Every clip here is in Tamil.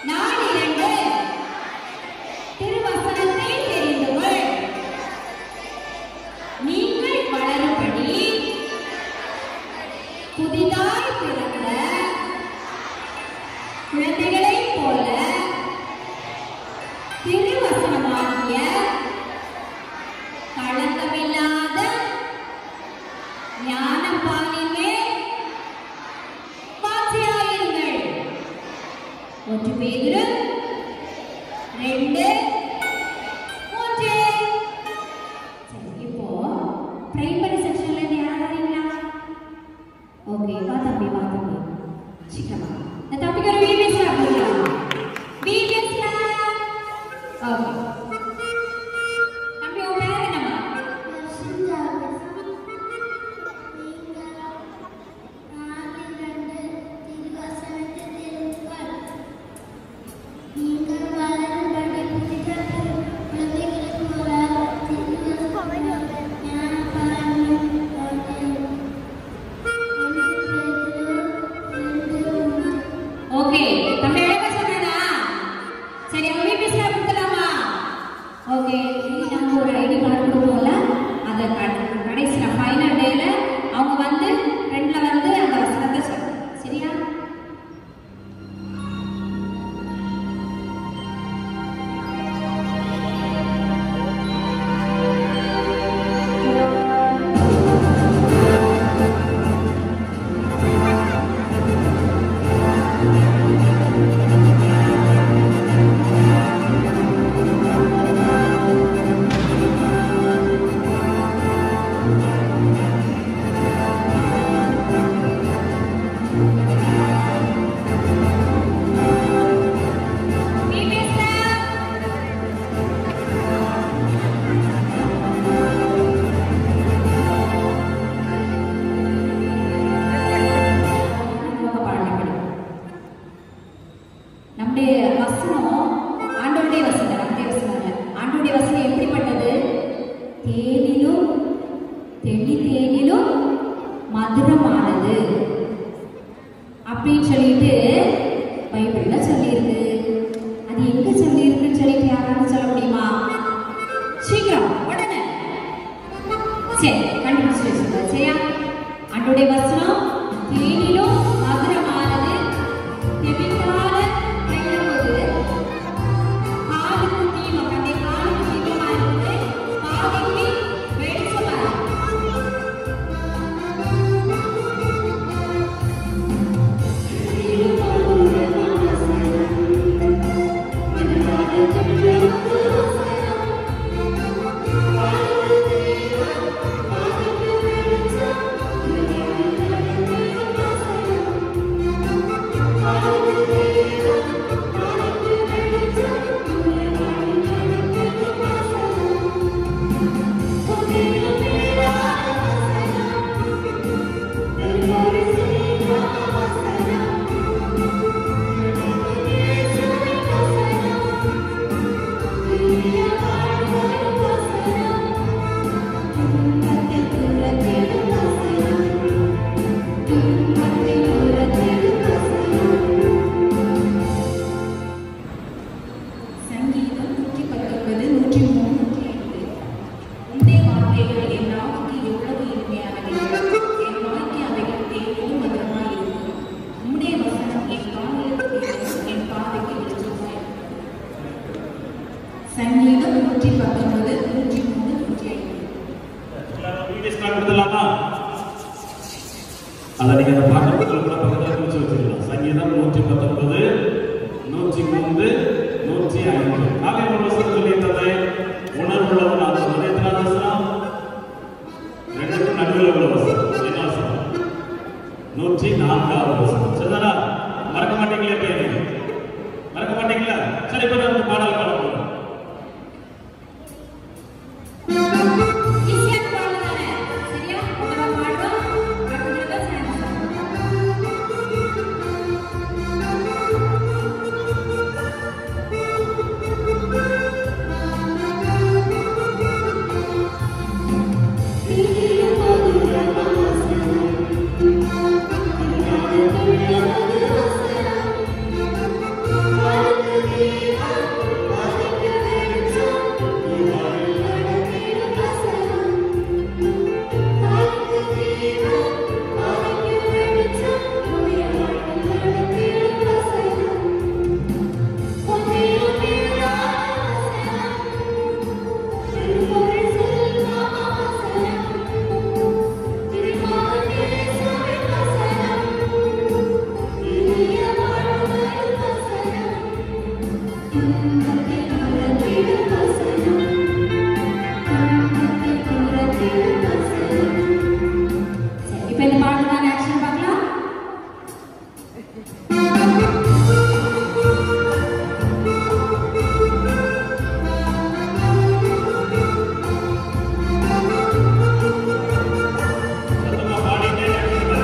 நாள் இரண்டு திருவசனத்தை தெரிந்து கொள் நீங்கள் வளரும்படி புதிதாய் பிறந்த குழந்தைகளைப் போல திருவசனமாகிய களங்கமில்லாத ஞானப்பாலின் மேல் வாஞ்சியாயிருங்கள் ஒன்று பேதுரு ரெண்டு மூன்று சரி இப்போ பிரைமரி செக்ஷன்ல இருந்து யார் வரீங்களா ஓகே வா தம்பி வா தம்பி சீக்கிரமா இந்த தம்பிக்கு ஒரு வீடியோ சாப்பிடுங்களா வீடியோ ஓகே தம்பி உன் பேர் என்னம்மா ஓகே தம்பி எழுத சொன்னேனா சரி அவங்க வீட்டு ஸ்டாப் கொடுக்கலாமா ஓகே இது நம்ம ஒரு ஐடி கார்டு கொடுப்போம்ல அதை கடைசியில் ஃபைனல் டேல அவங்க வந்து ரெண்டுல வந்து அந்த வசனத்தை சொல்லணும் சரியா வீட்டு ஸ்டாப் நம்முடைய வசனம் ஆண்டவருடைய வசனம் நம்முடைய வசனம் அல்ல. ஆண்டவருடைய வசனம் எப்படிப்பட்டது தேனிலும் தெளி தேனிலும் மதுரமானது அப்படின்னு சொல்லிட்டு பைபிள்ல சொல்லியிருக்கு அது எங்க சொல்லியிருக்குன்னு சொல்லிட்டு யாராவது சொல்ல முடியுமா சீக்கிரம் உடனே சரி கண்டுபிடிச்சு வச்சுக்கோ சரியா ஆண்டோடைய வசனம் தேனிலும் மதுரமானது தெவிட்டாத கையிலும்போது காலுக்கு தீபம் அந்த காலுக்கு தீபமா இருந்து பாதைக்கு வெளிச்சமா இருக்கு சங்கீதம் நூற்றி பத்தொன்பது நூற்றி மூணு நூற்றி ஐந்து உன்னுடைய வார்த்தைகள் என் நாவுக்கு எவ்வளவு இனிமையானது என் வாய்க்கு அவைகள் தேவையும் மதுரமாய் இருக்கும் உன்னுடைய வசனம் என் காதலுக்கு தேவையும் என் பாதைக்கு வெளிச்சமாய் சங்கீதம் நூற்றி பத்தொன்பது நூற்றி மூணு நூற்றி ஐந்து எல்லாரும் வீடியோ ஸ்டார்ட் கொடுத்துடலாமா அதை நீங்க அந்த பாட்டு புத்தகம் கூட பக்கத்துல குறிச்சு வச்சிருக்கலாம் சங்கீதம் நூற்றி பத்தொன்பது நூற்றி மூன்று நூற்றி ஐந்து ஆக ஒரு வசனம் சொல்லியிருந்தது உணர்வுள்ளவன் அது சொன்ன எத்தனாவது வசனம் ரெண்டுக்கும் நடுவில் உள்ள வசனம் என்ன வசனம் நூற்றி நான்காவது வசனம் சரிதானா மறக்க மாட்டீங்களே பேரு மறக்க மாட்டீங்களா சரி இப்ப நம்ம பாடல் பாட போறோம் ஈஸியான பாடல் தானே சரியா நம்ம பாடுறோம் அடுத்த தடவை சேர்ந்து Thank you. சரி, இப்ப இந்த பாட்டுக்கான action பார்க்கலாம் சத்தமா பாடிட்டே இருக்கீங்க.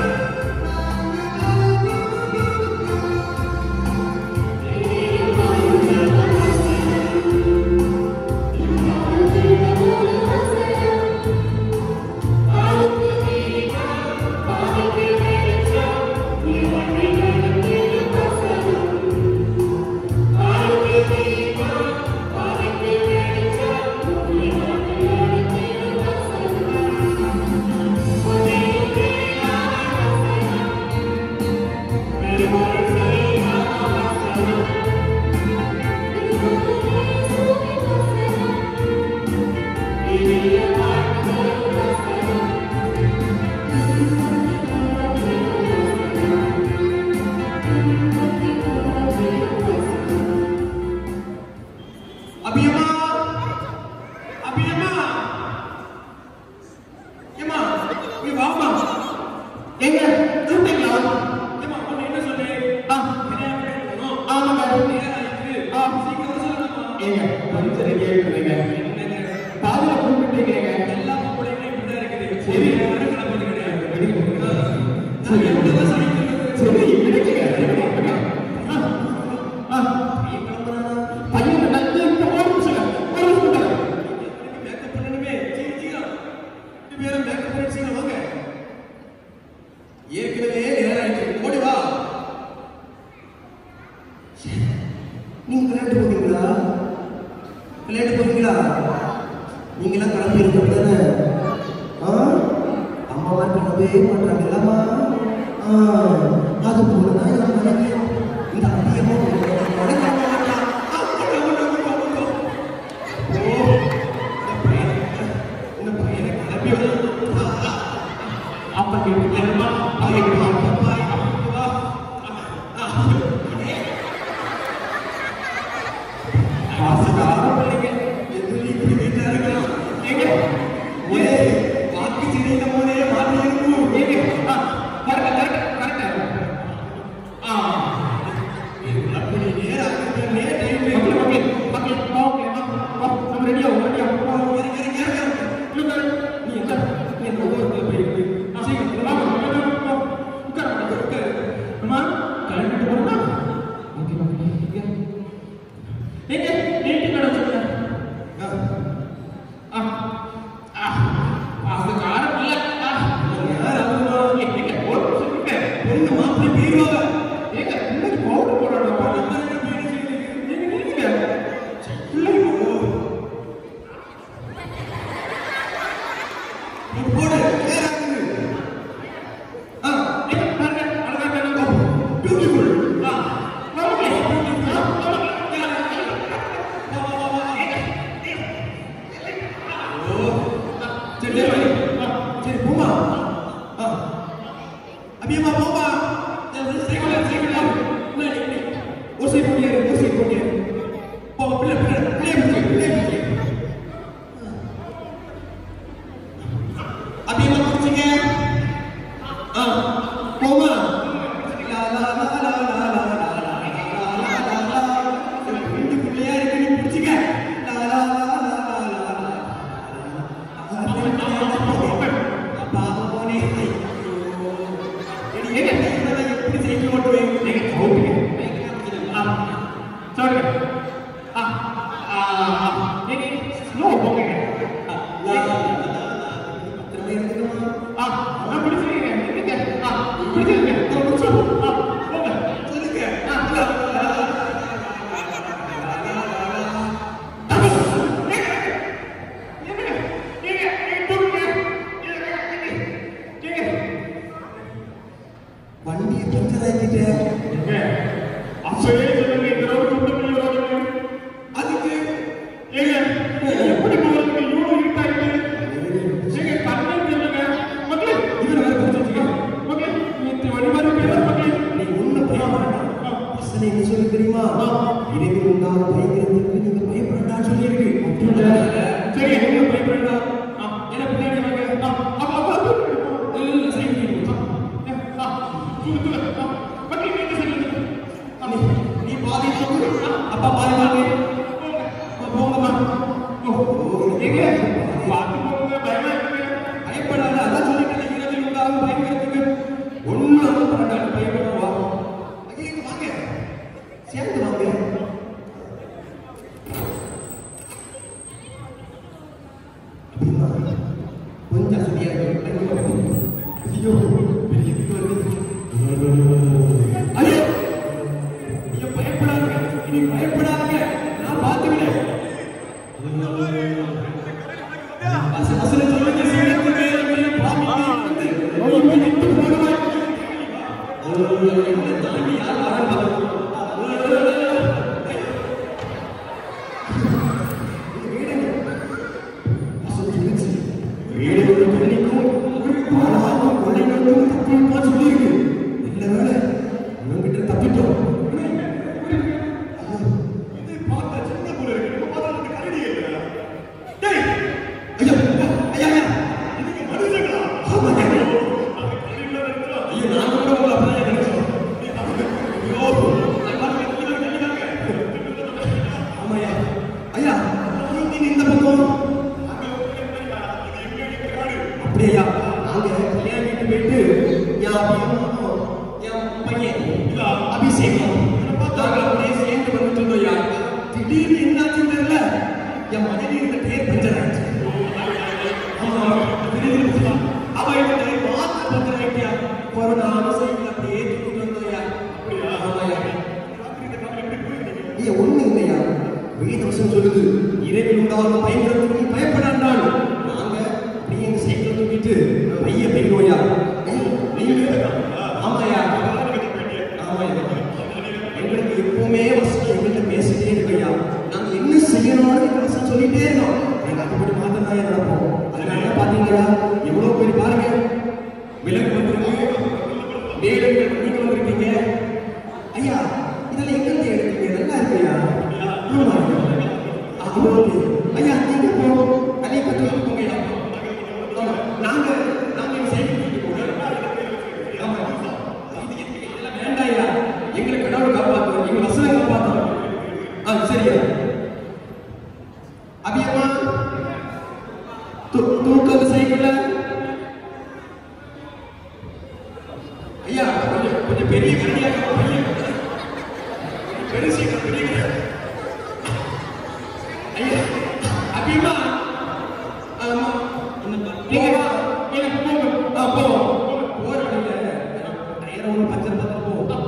அபியம்மா அபியம்மா ஏம்மா நீ வாம்மா எங்க தூண்டிங்களா ஏம்மா, உன்னை என்ன சொன்னேன்? ஆ கன்னியாகுமரி போகணும். ஆமாங்க நேரம் ஆயிடுச்சு. ஆ. சீக்கிரம் சொல்லுங்கம்மா. ஏங்க கொஞ்சம் ரெடி ஆகிட்டுருங்க என்னங்க? பாதியில கூப்பிட்டுருக்கீங்க எல்லா பொம்பளைங்களும் இப்படிதான் இருக்குது. சரி. ஒரு கிளம்புறது கிடையாது. சரி நான் எப்படிதான் சமைக்கிறது? சரி விடுங்க விடுங்க ஆ ஆ பையன் கிளம்புறானா? பையன் நல்ல இந்த ஒரு நிமிஷம் ஒரு நிமிஷம் எனக்கு makeup பண்ணணுமே. சீக்கிரம், சீக்கிரம். ரெண்டு பேரும் makeup பண்ணிட்டு சீக்கிரம் வாங்க. ஏற்கனவே நேரம் ஆயிடுச்சு. ஓடி வா. நீங்க விளையாட்டு போவீங்களா விளையாட்டு போவீங்களா நீங்களாம் கிளம்பி இருக்க தானே ஆ அம்மா மாதிரி கிளம்பவே மாட்டாங்கல்லம்மா ஆ அது போலதான் என் மனைவி இந்த அதிகமா வணக்கம் ஓ, இந்த பையன், இந்த பையனை கிளப்பி வா. அப்பா கேட்டுக்கலாமா அப்பா, அப்பா, அப்பா, வா. பாசக்கார பிள்ளைங்க எதிரி இப்படி வீட்டுல இருக்கலாம். ஏங்க ஏய், வாக்கு செடியில போதே மாட்டி இருக்கும். ஏங்க ஆ கரெக்ட் கரெக்ட் கரெக்ட் ஆ அப்படி நேரம் ஆகுதுன்னே time மக்கள் இருக்கு. மக்கள் மக்கள் ஓகே நம்ம ரெடியா ரெடியா இறங்கு, இறங்கு, இறங்கு. நீ எங்க நீ எங்க ஊருக்கு போயிருக்கு சீக்கிரம் வாங்க உட்கார உட்கார உட்கார அம்மா கிளம்பிட்டு போறோமா ஓகே ஓகே ஏங்க நேற்று கடை சொல்லுங்க ஆ ஆ பாசக்கார பிள்ளை ஆ யார் ஆகுமா? எங்க ஒரு சொல்லுங்க பொண்ணு மாப்பிள்ளை போயிருவாங்க. ஏங்க இன்னைக்கு பவுடர் போடணும் நம்ம என்ன பேரு செய்யுது? நீங்க நில்லுங்க போடு, போடு, நேரம் ஆகுது. ஆ ஏங்க பாருங்க அழகா இருக்காங்க Beautiful. ஆ ஓகே சரி, சரி, வை. சரி, போம்மா. ஆ. அபியம்மா, போம்மா. சரி, சீக்கிரம், சீக்கிரம். முன்னாடி, முன்னாடி. ஒரு சைடு போட்டியாரு, ஒரு சைடு போட்டியாரு. போங்க, பிள்ளை, பிள்ளை, பிள்ளைய பிடிச்சு, பிள்ளைய பிடிச்சு. அபியம்மா பிடிச்சிங்க. ஆ, போம்மா. லா, லா, லா, லா, லா, லா, லா, லா, லா, லா, லா, லா. ரெண்டு பிள்ளையா இருக்கு, நீ பிடிச்சிக்க. லா, லா, லா, லா, லா, லா, லா. பாவம் போனே. ஐயோ. ஏங்க, இதெல்லாம் எப்படி சைக்கிள் ஓட்டுவேன்? நீங்க ஓகே ஆ சொல்லுங்க ஆ ஆ நீங்க ஸ்லோ போங்க லா, லா, லா, லா, லா. பத்திரமா இருந்துக்கணுமா? ஆ நான் பிடிச்சிருக்கேன் நில்லுங்க ஆ பிடிச்சிருக்கேன் ஆ போங்க சொல்லுங்க. ஆ லா, லா, லா. வண்டியை பஞ்சர் ஆக்கிட்டேன் அப்பவே சொல்லுங்க இந்த ரோடு கொண்டு போய் ரோடு சொல்லி தெரியுமா இறைவன் உண்டான பயங்கரத்துக்கு நீங்க பயப்படண்டான்னு சொல்லி இருக்கு சரி என்ன பயப்படா என்ன பின்னாடி வாங்க ஆ, அப்பா அப்பா அப்பா இல்ல சைக்கிள் இருக்கு. ஆ, ஆ, தூக்கு, தூக்கு. ஆ, பட்டி நீங்க சைக்கிள் நீ நீ பாதி தூக்கு, அப்பா பாதி வாங்க போங்கம்மா எங்க பாத்து போங்க பயமா இருக்கு பயப்படாத அதான் சொல்லிட்டு இரவில் உண்டாகும் பயங்கரத்துக்கு ஒண்ணு பண்ணாங்க பயப்படுவா ஐயா இங்க வாங்க சேர்ந்து வாங்க அப்படின்னா, கொஞ்சம் சரியா இருக்கு ஐயோ பெரிய இது வருது. ஐயோ நீங்க பயப்படாதீங்க நீ பயப்படாதீங்க நான் பார்த்துக்கிறேன் அச- அசல சொல்லுங்க, சீடத்து மேல மேல பாம்பு வந்து, நீ மிதித்து போடுவாய். என்னை தாண்டி யார் வராங்க? அசல் சொல்லுச்சு, வீடுகளுக்கு தண்ணிக்கும், பாலாக்கும், கொள்ளைகளுக்கும் தப்பிப்பா சொல்லியிருக்கு. நல்ல வேளை, இவன்கிட்ட தப்பிட்டோம். இது பார்த்தா சின்ன புள்ள இருக்கு. நம்ம பார்த்தா அதுக்கு கரடி இல்ல. டேய், ஐயா, ஐயா, ஐயா. நீங்க மனுஷங்களா? ஆமாங்க. நாங்க கரடில இருக்கிறோம். ஐயோ, நான் கூட உங்களை அப்படிதான் நினைச்சோம். ஐயோ, நான் பாருங்க, கரடில கரடிதாங்க. ஆமாய்யா. ஐயா, நீங்க இந்த பக்கம் அப்படியா நாங்க கல்யாணம் வீட்டு போயிட்டு என் அபியும் என் பையன் அபிஷேகம் நாங்க அப்படியே சேர்ந்து வந்துட்டு இருந்தோம் ஐயா திடீர்னு என்னாச்சுன்னு தெரியல என் மனைவி இருந்த டேர் பஞ்சர் ஆயிடுச்சு ஆமா திடீர்னு அவ இந்த டேர் மாத்த பஞ்சர் ஆயிட்டியா கொரோனா அவசியம் அப்படியே தூக்கிட்டு வந்தோம் ஐயா ஆமாய்யா ஐயா ஒண்ணு இல்லையா வேதவசம் சொல்லுது இறைவன் உண்டாகும் பயங்கரத்துக்கு நீ பயப்படாண்டாள் நாங்க அப்படியே எங்க சைக்கிள் தூக்கிட்டு பைய பையோயா நீங்க ஆமாயா ஆமாயா எங்களுக்கு எப்பவுமே வசனம் எங்கள்கிட்ட பேசிட்டே இருக்கையா நாங்க என்ன செய்யணும்னு எங்க வசனம் சொல்லிட்டே இருக்கோம் நாங்க அதுபடி மாத்திரம் தான் நடப்போம் அதனால பாத்தீங்களா எவ்வளவு பேர் பாருங்க விலங்கு வந்திருக்கு வேலுங்கள் நீங்க வந்திருக்கீங்க ஐயா இதெல்லாம் எங்க இருந்து எடுத்தீங்க நல்லா இருக்கையா ஆமா அவ்வளவு பேர். ஐயா நீங்க போ அதையும் கத்து வந்து போங்க ஐயா. ஆமா, நாங்க நாங்க எங்க சைக்கிள் தூக்கிட்டு போறோம். ஆமா. இது எதுக்கு? இதெல்லாம் வேண்டாம் ஐயா எங்களை கடவுள் காப்பாத்து எங்க வசனம் காப்பாத்து ஆ சரியா அபியம்மா தூ தூக்கு அந்த சைக்கிள்ல ஐயா கொஞ்சம் கொஞ்சம் பெரிய கரடியா இருக்கா, பெரிய பெருசு பெரிய கரடி. ஐயா அபியம்மா ஆமா நீங்க வா. எனக்கு போங்க ஆ, போ. போற வழியில டயர் ஒண்ணு பஞ்சர் பார்த்து போ.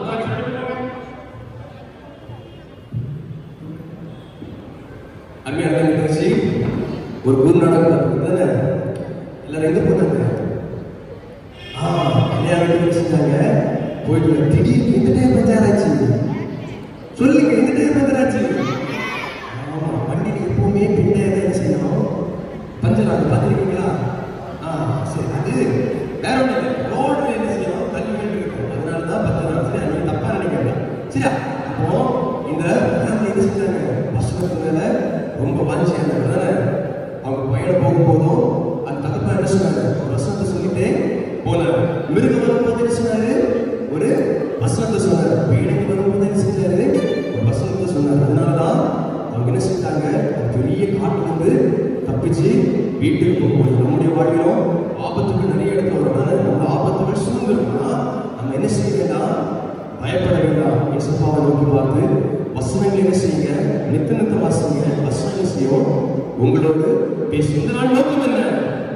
அருமையான நிகழ்ச்சி ஒரு குருநாடகம் தானே எல்லாரும் எங்க போனாங்க ஆ கல்யாணம் வீட்டுக்கு செஞ்சாங்க போயிட்டு திடீர்னு இந்த டைம் பஞ்சார் ஆச்சு சொல்லுங்க இந்த டைம் பஞ்சார் ஆச்சு ஆமா வண்டியில எப்பவுமே பின்னே தான் என்ன செய்யணும் பஞ்சர் ஆகுது பார்த்துருக்கீங்களா ஆ சரி அது வேற ஒன்றும் இல்லை ரோட்ல என்ன செய்யணும் தள்ளி வேண்டி இருக்கும் அதனால தான் பஞ்சர் ஆகுது சரி நீங்க தப்பா நினைக்கிறீங்க சரியா அப்போ இந்த ஃபேமிலி என்ன செஞ்சாங்க வசனத்து மேல ரொம்ப வாஞ்சியா இருந்தாங்க தானே அவங்க பயணம் போகும்போதும் அந்த தகப்பா என்ன சொன்னாங்க ஒரு வசனத்தை சொல்லிட்டு போனார் மிருகம் வரும்போது என்ன சொன்னாரு ஒரு வசனத்தை சொன்னார் வீடுக்கு வரும்போது என்ன செஞ்சாரு ஒரு வசனத்தை சொன்னார் அதனாலதான் அவங்க என்ன செஞ்சாங்க ஒரு பெரிய காட்டுல இருந்து தப்பிச்சு வீட்டுக்கு போகும்போது நம்முடைய வாழ்விலும் ஆபத்துகள் நிறைய இடத்துல வரும் அதனால நம்ம ஆபத்துகள் சூழ்ந்திருக்கோம்னா நம்ம என்ன செய்ய வேண்டாம் பயப்பட வேண்டாம் இயேசுப்பாவை நோக்கி பார்த்து வசனங்கள் என்ன செய்யுங்க நித்த நித்த வாசிங்க வசனங்கள் செய்யும் உங்களோடு பேசு இந்த நாள் நோக்கம் என்ன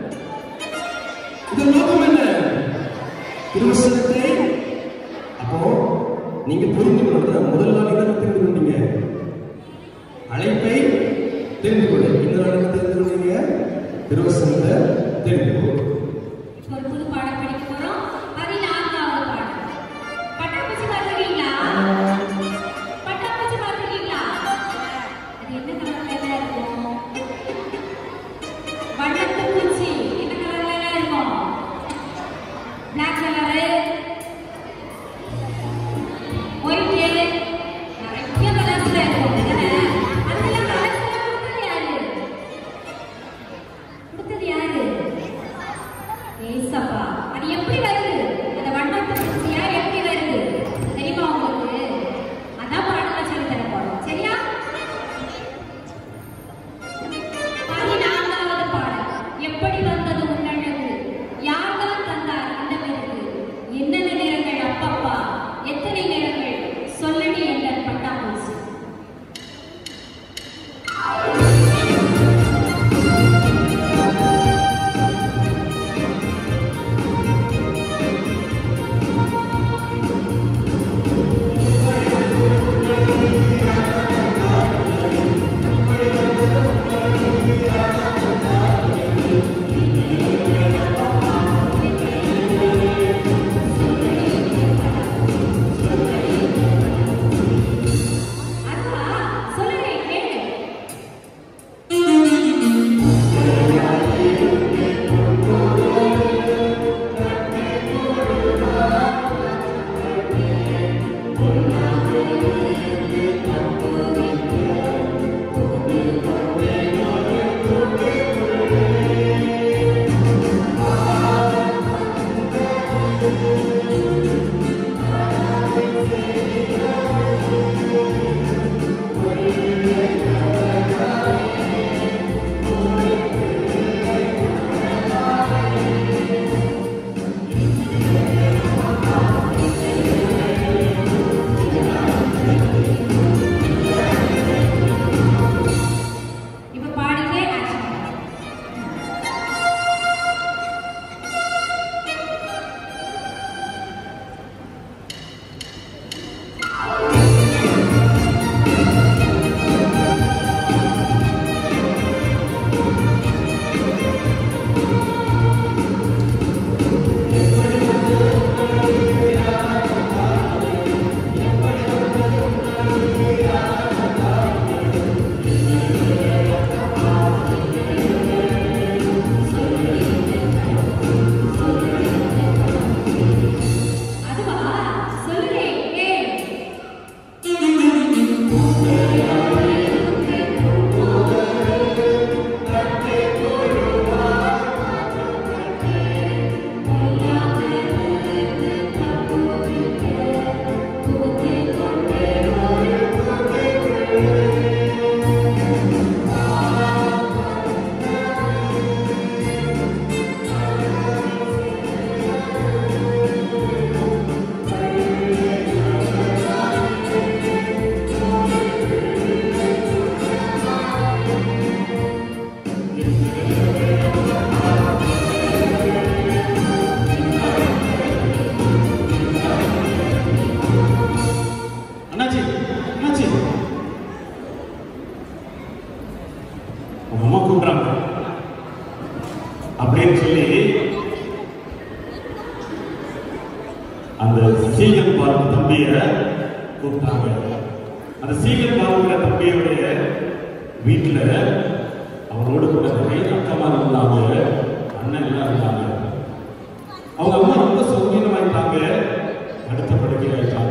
இதன் நோக்கம் என்ன திருவசனத்தை அப்போ நீங்க புரிந்து கொள்ளணும் முதல் நாள் என்ன தெரிந்து கொண்டீங்க அழைப்பை தெரிந்து கொள்ள இந்த நாள் என்ன தெரிந்து கொண்டீங்க திருவசனத்தை தெரிந்து கொள்ள ஒரு புது பாடம் படிக்க போறோம் பதினான்காவது பாடம் பட்டாம்பூச்சி பார்த்துருக்கீங்களா பட்டாம்பூச்சி பார்த்துருக்கீங்களா அது என்ன கலர்ல எல்லாம் இருக்கும் வண்ணத்து பூச்சி என்ன கலர்ல எல்லாம் இருக்கும் பிளாக் கலரு ஒயிட் அண்ணாச்சி அண்ணாச்சி உங்க அம்மா கூப்பிடுறாங்க அப்படின்னு சொல்லி அந்த சீகன் பார்க்க தம்பிய கூப்பிட்டாங்க அந்த சீகன் பார்க்கிற தம்பியுடைய வீட்டுல அவரோடு கூட நிறைய அக்கமா இருந்தாங்க அண்ணன் எல்லாம் இருந்தாங்க அவங்க அம்மா ரொம்ப சௌகரியமாயிட்டாங்க அடுத்த படுக்கை ஆயிட்டாங்க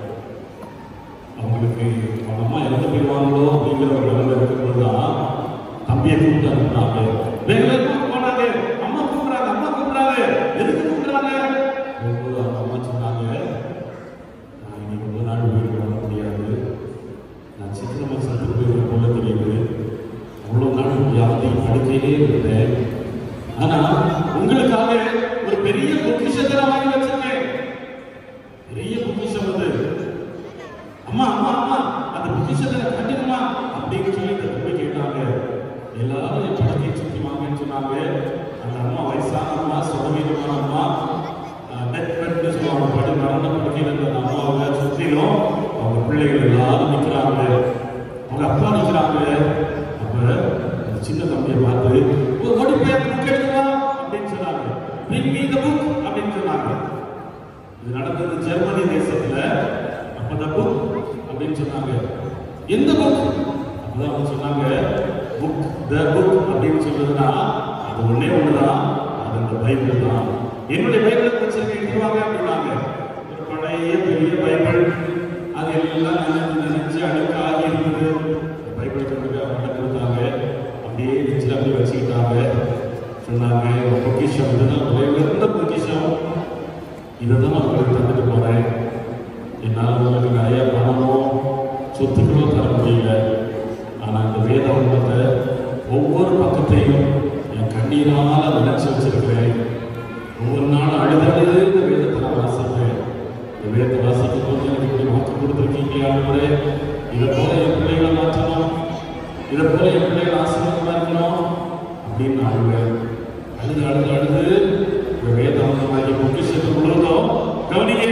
அவங்களுக்கு அவங்க அம்மா இறந்து போயிடுவாங்களோ அப்படிங்கிற ஒரு நிலைமை இருக்கும்போது தான் தம்பியை கூப்பிட்டு அனுப்புனாங்க வேக வேகமா போனாங்க அம்மா கூப்பிடுறாங்க அம்மா கூப்பிடுறாங்க எதுக்கு கூப்பிடுறாங்க போகும்போது அவங்க அம்மா சொன்னாங்க நான் இன்னைக்கு ரொம்ப நாள் வீட்டுக்கு வர முடியாது நான் சீக்கிரமா சத்து போயிருக்க போல தெரியுது அவ்வளோ நாள் யாரையும் படுக்கையிலே இருந்தேன் ஆனா உங்களுக்காக ஒரு பெரிய பொக்கிஷத்தை நான் வாங்கி வச்சிருக்கேன் பெரிய பொக்கிஷம் அது அம்மா அம்மா அம்மா அந்த பொக்கிஷத்தை கட்டுக்குமா அப்படின்னு சொல்லி இந்த தம்பி கேட்டாங்க எல்லாரும் என் படத்தை சுத்தி வாங்கன்னு சொன்னாங்க அந்த அம்மா வயசான அம்மா சுடவீனமான அம்மா நெட் பெட்னு சொல்லுவாங்க படு மரண படுக்கையில் இருந்த அந்த அம்மாவை சுற்றிலும் அவங்க பிள்ளைகள் எல்லாரும் நிற்கிறாங்க அவங்க அப்பா நிற்கிறாங்க அப்ப அந்த சின்ன தம்பியை பார்த்து ஒரு ஓடி போய் அந்த புக் எடுக்கவா அப்படின்னு சொன்னாங்க bring me the book அப்படின்னு சொன்னாங்க இது நடந்தது ஜெர்மனி தேசத்துல அப்ப the book அப்படின்னு சொன்னாங்க எந்த புக் அப்பதான் அவங்க சொன்னாங்க புக் த புக் அப்படின்னு சொல்றதுன்னா அது ஒண்ணே ஒண்ணுதான் அது அந்த பைபிள் தான் என்னுடைய பைபிளை வச்சிருக்க எடுத்துவாங்க அப்படின்னாங்க ஒரு பழைய பெரிய பைபிள் அது எல்லாம் நினைச்சு நினைச்சு அழுக்காகி இருந்தது பைபிள் கொண்டு போய் அவங்க கொடுத்தாங்க அப்படியே நெச்சில் அப்படியே வச்சுக்கிட்டாங்க சொன்னாங்க "உங்க பொக்கிஷம் இதுதான் விலை உயர்ந்த பொக்கிஷம் இதை தான் நான் உங்களுக்கு தந்துட்டு போறேன் என்னால் உங்களுக்கு நிறைய பணமோ சொத்துக்களோ தர முடியல ஆனால் இந்த வேதாந்தத்தை ஒவ்வொரு பக்கத்தையும் என் கண்ணீரால் நினைச்சு வச்சிருக்கிறேன் ஒவ்வொரு நாள் அழுது அழுது இந்த வேதத்தை நான் வாசிப்பேன் இந்த வேதத்தை வாசிக்கும் போது எனக்கு இப்படி மாற்றி கொடுத்துருக்கீங்க ஆண்டவரே இதை போல என் பிள்ளைகளை மாற்றணும் இதை போல என் பிள்ளைகள் ஆசீர்வாதமா இருக்கணும் அப்படின்னு நான் அழுவேன் அழுது அழுது அழுது இந்த வேதாந்தமாகிய பொக்கிஷத்தை முழுவதும் கவனிங்க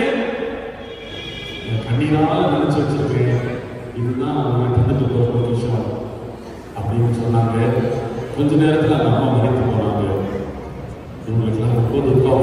என் கண்ணீரால நினைச்சு வச்சிருக்கேன் இதுதான் அவங்க தந்துட்டு போற பொக்கிஷம் அப்படின்னு சொன்னாங்க கொஞ்ச நேரத்துல அந்த அம்மா மறைத்து போனாங்க இவங்களுக்குலாம் ரொம்ப துக்கம்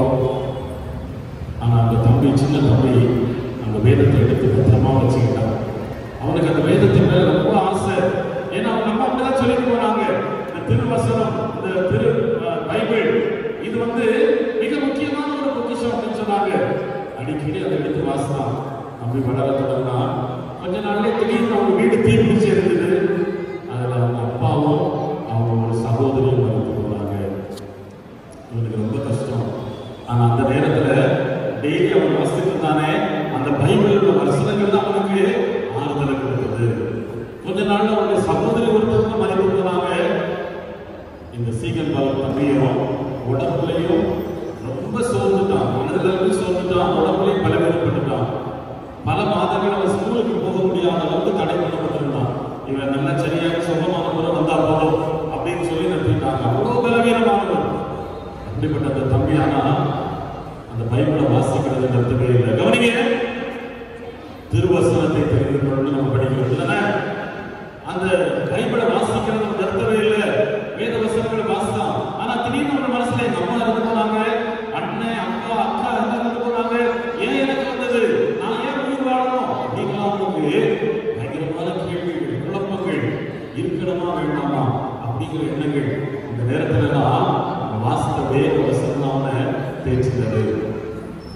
ஆனா அந்த தம்பி சின்ன தம்பி அந்த வேதத்தை எடுத்து பத்திரமா வச்சுக்கிட்டான் அவனுக்கு அந்த வேதத்தின் மேல ரொம்ப ஆசை ஏன்னா அவங்க அம்மா அப்படிதான் சொல்லிட்டு போனாங்க இந்த திருவசனம் இந்த திரு அஹ், பைபிள் இது வந்து மிக முக்கியமான ஒரு பொக்கிஷம் அப்படின்னு சொன்னாங்க அடிக்கடி அதை எடுத்து வாசித்தான் தம்பி வளர தொடங்கினா கொஞ்ச நாள்லயே திடீர்னு அவங்க வீடு தீ பிடிச்சி இருந்தது அதுல அவங்க அப்பாவும் அவங்க ஒரு சகோதரியும் மறைத்து போனாங்க இவனுக்கு ரொம்ப கஷ்டம் ஆனா அந்த நேரத்துல டெய்லி அவன் வாசித்துட்டு இருந்தானே அந்த பைபிள் வசனங்கள் தான் அவனுக்கு ஆறுதலை கொடுத்தது கொஞ்ச நாள்ல அவனுடைய சகோதரி ஒருத்தர் மறைத்து போனாங்க இந்த சீகன் பாலர் தம்பியும் உடம்புலையும் ரொம்ப சோர்ந்துட்டான் மனதுல இருந்து சோர்ந்துட்டான் உடம்புலையும் பலவீனப்பட்டுட்டான் பல மாதங்கள் அவன் ஸ்கூலுக்கு போக முடியாத அளவுக்கு தடை பண்ணப்பட்டிருந்தான் இவன் நல்ல சரியாக சொந்தமான முறை வந்தா போதும் அப்படின்னு சொல்லி நிறுத்திட்டாங்க அவ்வளவு பலவீனமானவன் அப்படிப்பட்ட அந்த தம்பி ஆனா அந்த பைபிளை வாசிக்கிறது நிறுத்தவே இல்லை கவனிங்க திருவசனத்தை தெரிந்து கொண்டு நம்ம படிக்கிறது இல்லைன்னா அந்த பைபிளை வாசிக்கிறது நம்ம நிறுத்தவே இல்லை வேத வசனங்களை வாசித்தான் ஆனா திடீர்னு ஒரு மனசுல எங்க அம்மா இறந்து போனாங்க அண்ணன் அக்கா அக்கா எல்லாம் இறந்து போனாங்க ஏன் எனக்கு வந்தது நான் ஏன் உயிர் வாழணும் அப்படிங்கலாம் அவங்களுக்கு பயங்கரமான கேள்விகள் குழப்பங்கள் இருக்கணுமா வேண்டாமா அப்படிங்கிற எண்ணங்கள் இந்த நேரத்துல தான் நம்ம வாசித்த வேத வசனம் அவனை தேய்ச்சினது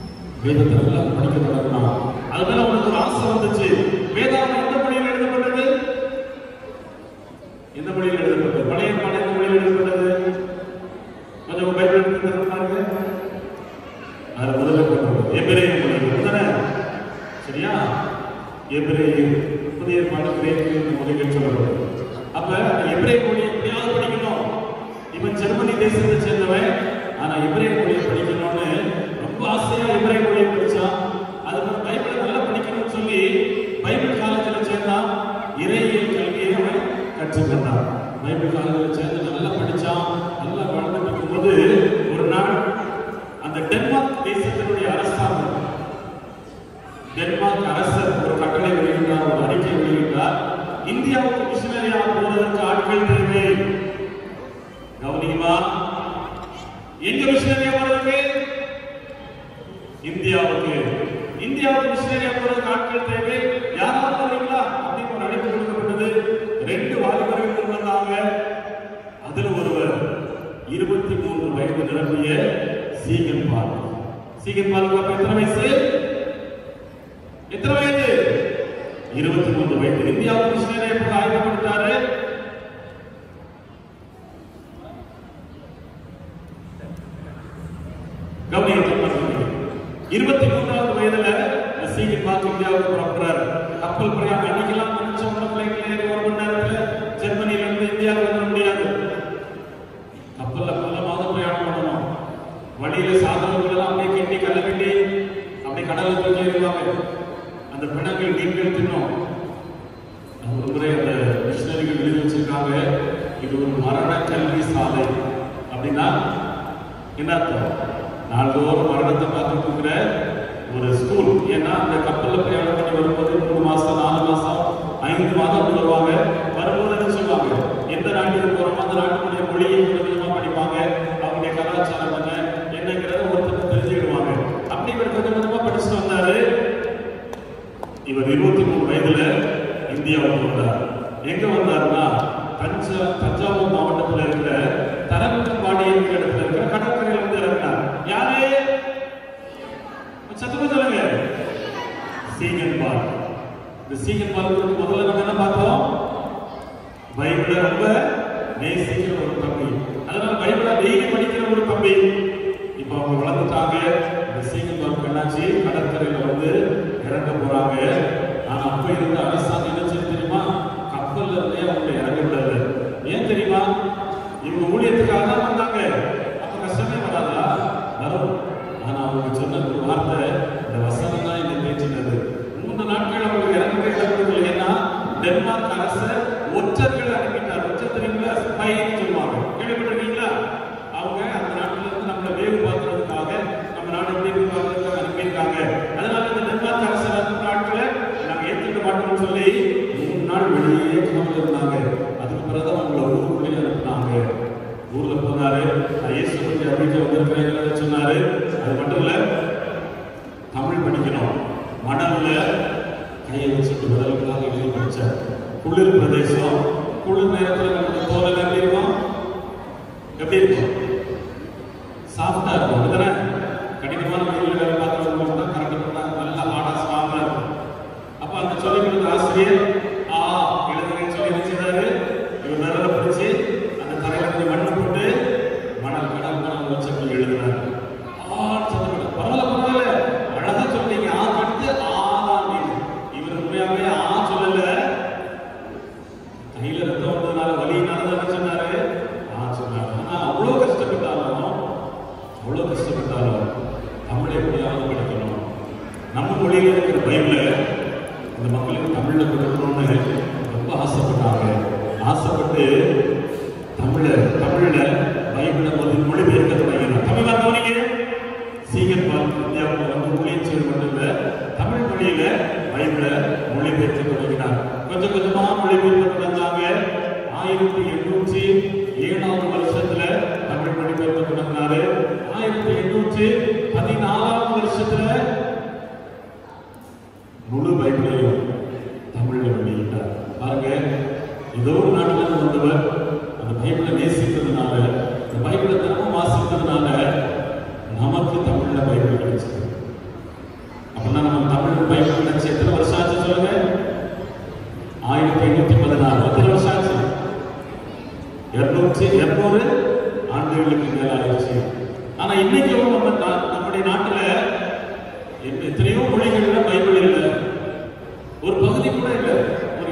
வேதத்தை நல்லா படிக்க தொடங்கினான் அது மேல அவனுக்கு ஒரு ஆசை வந்துச்சு வேதாந்தம் எந்த மொழியில் எழுதப்பட்டது புதிய ஏற்பாடு கிரேக்கு மொழிகள் சொல்லப்படும் அப்ப எபிரேய மொழி எப்படியாவது படிக்கணும் இவன் ஜெர்மனி தேசத்தை சேர்ந்தவன் ஆனா எபிரேய மொழியை படிக்கணும்னு ரொம்ப ஆசையா எபிரேய மொழியை படிச்சான் அதுக்கு பைபிளை நல்லா படிக்கணும்னு சொல்லி பைபிள் காலேஜில் சேர்ந்தான் இறையியல் கல்வியை அவன் கற்றுக்கொண்டான் பைபிள் காலேஜில் சேர்ந்து நல்லா படிச்சான் நல்லா வளர்ந்துட்டு இருக்கும்போது ஒரு நாள் அந்த டென்மார்க் தேசத்தினுடைய அரசாங்கம் டென்மார்க் அரசர் ஒரு கட்டளை வெளியிட்டார் ஒரு அறிக்கை வெளியிட்டார் இந்தியாவுக்கு மிஷினரியா போவதற்கு ஆட்கள் தேவை கவனியுமா எங்க மிஷினரியா போறதுக்கு இந்தியாவுக்கு இந்தியாவுக்கு மிஷினரியா போறதுக்கு ஆட்கள் தேவை யாராவது வரீங்களா அப்படின்னு ஒரு அழைப்பு கொடுக்கப்பட்டது ரெண்டு வாலிபர்கள் முன் வந்தாங்க அதுல ஒருவர் இருபத்தி மூன்று வயது நிரம்பிய சீகன் பால் சீகன் பாலுக்கு அப்ப எத்தனை வயசு எத்தனை வயது இருபத்தி மூன்று வயது இந்தியாவுக்கு மிஷினரி எப்படி ஆயுதப்படுத்தாரு கவனிக்க இருபத்தி மூன்றாவது வயதுல இந்த சீக்கிரம் பார்த்து இந்தியாவுக்கு புறப்படுறாரு கப்பல் பிரயாணம் அன்னைக்கெல்லாம் நினைச்ச உடனே பிள்ளைகள் ஏறி ஒரு மணி நேரத்துல ஜெர்மனியில இருந்து இந்தியாவுக்கு வர முடியாது கப்பல்ல பல மாதம் பிரயாணம் பண்ணணும் வழியில சாதனங்கள் எல்லாம் அப்படியே கட்டி கல்ல கட்டி அப்படியே கடல்ல தூக்கி எறிவாங்க அந்த பிணங்கள் நீங்கள் தின்னும் ஒரு முறை அந்த மிஷினரிகள் எழுதி வச்சிருக்காங்க இது ஒரு மரண கல்வி சாலை அப்படின்னா என்ன அர்த்தம் நாள்தோறும் மரணத்தை பார்த்துட்டு இருக்கிற ஒரு ஸ்கூல் ஏன்னா அந்த கப்பல்ல பிரயாணம் பண்ணி வரும்போது மூணு மாசம் நாலு மாசம் ஐந்து மாதம் அப்படி வருவாங்க வரும்போது என்ன சொல்லுவாங்க எந்த நாட்டுக்கு போறோமோ அந்த நாட்டுடைய மொழியை கொஞ்சம் கொஞ்சமா படிப்பாங்க அவங்களுடைய கலாச்சாரம் என்ன என்னங்கிறத ஒருத்தர் தெரிஞ்சுக்கிடுவாங்க அப்படி இவர் கொஞ்சம் கொஞ்சமா படிச்சுட்டு வந்தாரு இவர் இருபத்தி மூணு வயதுல இந்தியாவுக்கு வந்தார் எங்க வந்தாருன்னா தஞ்சா தஞ்சாவூர் மாவட்டத்தில் இருக்கிற தரங்கம்பாடி என்கிற இடத்துல இருக்கிற கடற்கரையில் வந்து இறங்கினார் யாரு சத்தமா சொல்லுங்க சீகன் பால் இந்த சீகன் பால் முதல்ல நம்ம என்ன பார்த்தோம் பைபிளை ரொம்ப நேசிக்கிற ஒரு தம்பி அதனால பைபிளை டெய்லி படிக்கிற ஒரு தம்பி இப்போ அவங்க வளர்ந்துட்டாங்க இந்த சீகன் பால் என்னாச்சு கடற்கரையில வந்து இறங்க போறாங்க ஆனா அப்ப இருந்த அரசாங்கம் என்ன செய்யுது தெரியுமா கப்பல்ல இருந்தே அவங்க இறங்க விடாது ஏன் தெரியுமா இவங்க ஊழியத்துக்காக தான் வந்தாங்க அப்ப கஷ்டமே வராதா வரும் ஆனா அவங்க சொன்ன ஒரு வார்த்தை இந்த வசனம் தான் என்னை பேச்சினது மூன்று நாட்கள் அவங்களுக்கு இறங்க இடத்துல ஏன்னா டென்மார்க் அரசர் ஒற்றர்களை அனுப்பிட்டார் ஒற்றர் தெரியுங்களா ஸ்பைன்னு சொல்லுவாங்க கேள்விப்பட்டிருக்கீங்களா அவங்க அந்த நாட்டுல இருந்து நம்மளை வேவு பார்க்கறதுக்காக நம்ம நாடு எப்படி இருக்கு பார்க்கறதுக்காக அனுப்பியிருக்காங்க அதனால இந்த டென்மார்க் அரசர் அனுப்புற ஆட்களை நாங்க ஏத்துக்க மாட்டோம்னு சொல்லி மூணு நாள் வெளியே கிளம்பி இருந்தாங்க அதுக்கு பிறகு அவங்கள ஊருக்குள்ளேயே அனுப்புனாங்க ஊர்ல போனாரு நான் இயேசு பற்றி அறிவிக்க வந்திருக்கிறேங்கிறத சொன்னாரு அது மட்டும் இல்ல தமிழ் படிக்கணும் மணல்ல கையை வச்சுட்டு முதலுக்காக எழுதி படிச்சார் குளிர் பிரதேசம் குளிர் நேரத்துல நமக்கு தோல் எப்படி இருக்கும் எப்படி இருக்கும் சாஃப்டா இருக்கும் அப்படிதானே கடினமான வெயில் வேலை பார்க்கறது தான் கரெக்ட் பண்ணா நல்லா ஆடா ஸ்ட்ராங்கா இருக்கும் அப்ப அந்த சொல்லிக் கொடுத்த ஆசிரியர் ஆ எழுதுங்கன்னு சொல்லி வச்சிருந்தாரு இவர் விரல பிடிச்சு அந்த தரையில கொஞ்சம் மண்ணு போட்டு மணல் கடல் மணல் வச்சு எழுதுனாரு ஆ சொல்லுங்க பரவாயில்ல பரவாயில்ல அழகா சொன்னீங்க ஆ கடுத்து ஆதான் நீங்க இவர் உண்மையாவே ஆ சொல்லல கையில ரத்தம் வந்ததுனால வலியினால தான் சொன்னாரு ஆ சொன்னாரு ஆனா அவ்வளவு கஷ்டப்பட்டாலும் அவ்வளவு கஷ்டப்பட்டாலும் தமிழை எப்படியாவது படிக்கணும் நம்ம மொழியில இருக்கிற பைபிளை இந்த மக்களுக்கு தமிழ்ல கொடுக்கணும்னு ரொம்ப ஆசைப்பட்டாங்க ஆசைப்பட்டு தமிழ தமிழ்ல பைபிளை முதல் மொழிபெயர்க்க தொடங்கினார் தமிழ் வந்தவனீங்க சீக்கிரம் பார்த்து இந்தியாவுக்கு வந்து ஊழியம் செய்து கொண்டிருந்த தமிழ் மொழியில பைபிளை மொழிபெயர்க்க தொடங்கினார் கொஞ்சம் கொஞ்சமா மொழிபெயர்க்க தொடர்ந்தாங்க ஆயிரத்தி எண்ணூற்றி ஏழாவது வருஷத்துல தமிழ் மொழிபெயர்க்க தொடங்கினாரு ஆயிரத்தி எண்ணூற்றி பதினாலாவது வருஷத்துல முழு பைபிளையும் தமிழ்ல வெளியிட்டார் பாருங்க ஏதோ ஒரு நாட்டில இருந்து வந்தவர் அந்த பைபிளை நேசித்ததுனால அந்த பைபிளை தினமும் வாசித்ததுனால நமக்கு தமிழ்ல பைபிள் கிடைச்சது அப்படின்னா நம்ம தமிழ் பைபிள் கிடைச்சு எத்தனை வருஷம் ஆச்சு சொல்லுங்க ஆயிரத்தி எண்ணூத்தி பதினாறு எத்தனை வருஷம் ஆச்சு இருநூற்றி இருநூறு ஆண்டுகளுக்கு மேல ஆயிடுச்சு ஆனா இன்னைக்கும் நம்ம நா- நம்முடைய நாட்டுல எத்த- எத்தனையோ மொழிகள்ல பைபிள் இல்லை ஒரு பகுதி கூட இல்லை ஒரு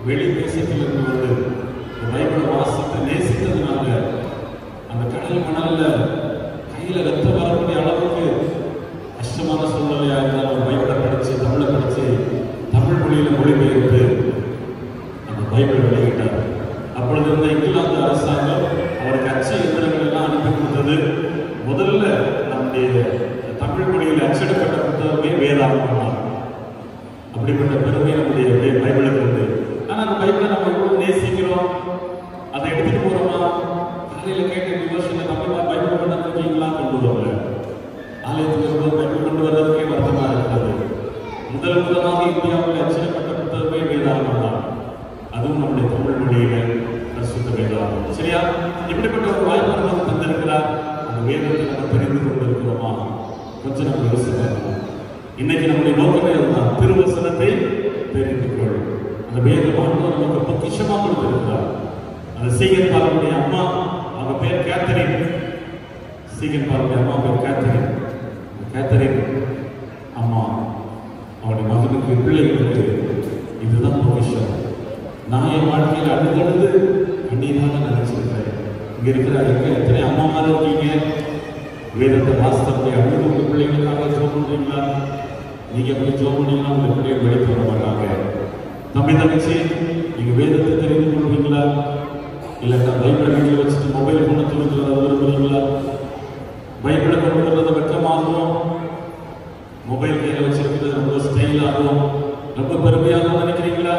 வெளி தேசத்திலிருந்து வந்து இந்த பைபிளை வாசித்து நேசித்ததுனால அந்த கடல் மணல்ல கையில ரத்தம் வரக்கூடிய அளவுக்கு கஷ்டமான சூழ்நிலையா இருந்தாலும் பைபிளை படிச்சு தமிழை படிச்சு தமிழ் மொழியில மொழிபெயர்த்து அந்த பைபிள் வெளியிட்டார் அப்பொழுது இருந்த இங்கிலாந்து அரசாங்கம் அவருக்கு அச்சு எந்திரங்கள் எல்லாம் அனுப்பி கொடுத்தது முதல்ல நம்முடைய தமிழ் மொழியில் அச்சிடப்பட்ட புத்தகமே வேதாகமம் தான் அப்படிப்பட்ட பெருமை நம்முடைய பை- பைபிளுக்கு உண்டு ஆனா அந்த பைபிளை நம்ம எவ்வளவு நேசிக்கிறோம் அதை எடுத்துட்டு போறோமா காலையில கேட்ட டிவோஷன்ல தமிழ் பைபிள் கொண்டு வந்திருக்கீங்களா கொண்டு வரல ஆலயத்துக்கு வரும்போது பைபிள் கொண்டு வர்றதுக்கே வருத்தமா இருக்கிறது முதல் முதலாக இந்தியாவில் அச்சிடப்பட்ட புத்தகமே வேதாகமம் தான் அதுவும் நம்முடைய தமிழ் மொழியில பரிசுத்த வேதாகமம் சரியா இப்படிப்பட்ட ஒரு வாய்ப்பு நமக்கு தந்திருக்கிறார் அந்த வேதத்தை நம்ம தெரிந்து கொண்டிருக்கிறோமா கொஞ்சம் நம்ம யோசிக்கலாம் இன்னைக்கு நம்முடைய நோக்கமே அதுதான் திருவசனத்தை தெரிந்து கொள் அந்த வேதம் ஆண்டவர் நமக்கு பொக்கிஷமா கொடுத்திருக்கிறார் அந்த சீகன் பாலனுடைய அம்மா அவங்க பேர் கேத்தரின் சீகன் பாலனுடைய அம்மா பேர் கேத்தரின் அந்த கேத்தரின் அம்மா அவனுடைய மகனுக்கு பிள்ளைகளுக்கு இதுதான் பொக்கிஷம் நான் என் வாழ்க்கையில் அழுதழுது கண்ணீராக நினைச்சிருக்கிறேன் இங்க இருக்கிற எங்க எத்தனை அம்மாமார் இருக்கீங்க வேதத்தை வாசித்தவங்க அழுது உங்க பிள்ளைகளுக்காக ஜோம் பண்றீங்களா நீங்க எப்படி ஜோம் பண்ணீங்கன்னா உங்க பிள்ளைகள் வெளியே வர மாட்டாங்க தம்பி தங்கச்சி நீங்க வேதத்தை தெரிந்து கொள்வீங்களா இல்லைன்னா பைபிளை வீட்டில் வச்சுட்டு மொபைல் கொண்டு துணிந்து வர விரும்புறீங்களா பைபிளை கொண்டு வர்றது வெக்கமாகவும் மொபைல் கையில் வச்சிருக்கிறது ரொம்ப ஸ்டைலாகவும் ரொம்ப பெருமையாகவும் நினைக்கிறீங்களா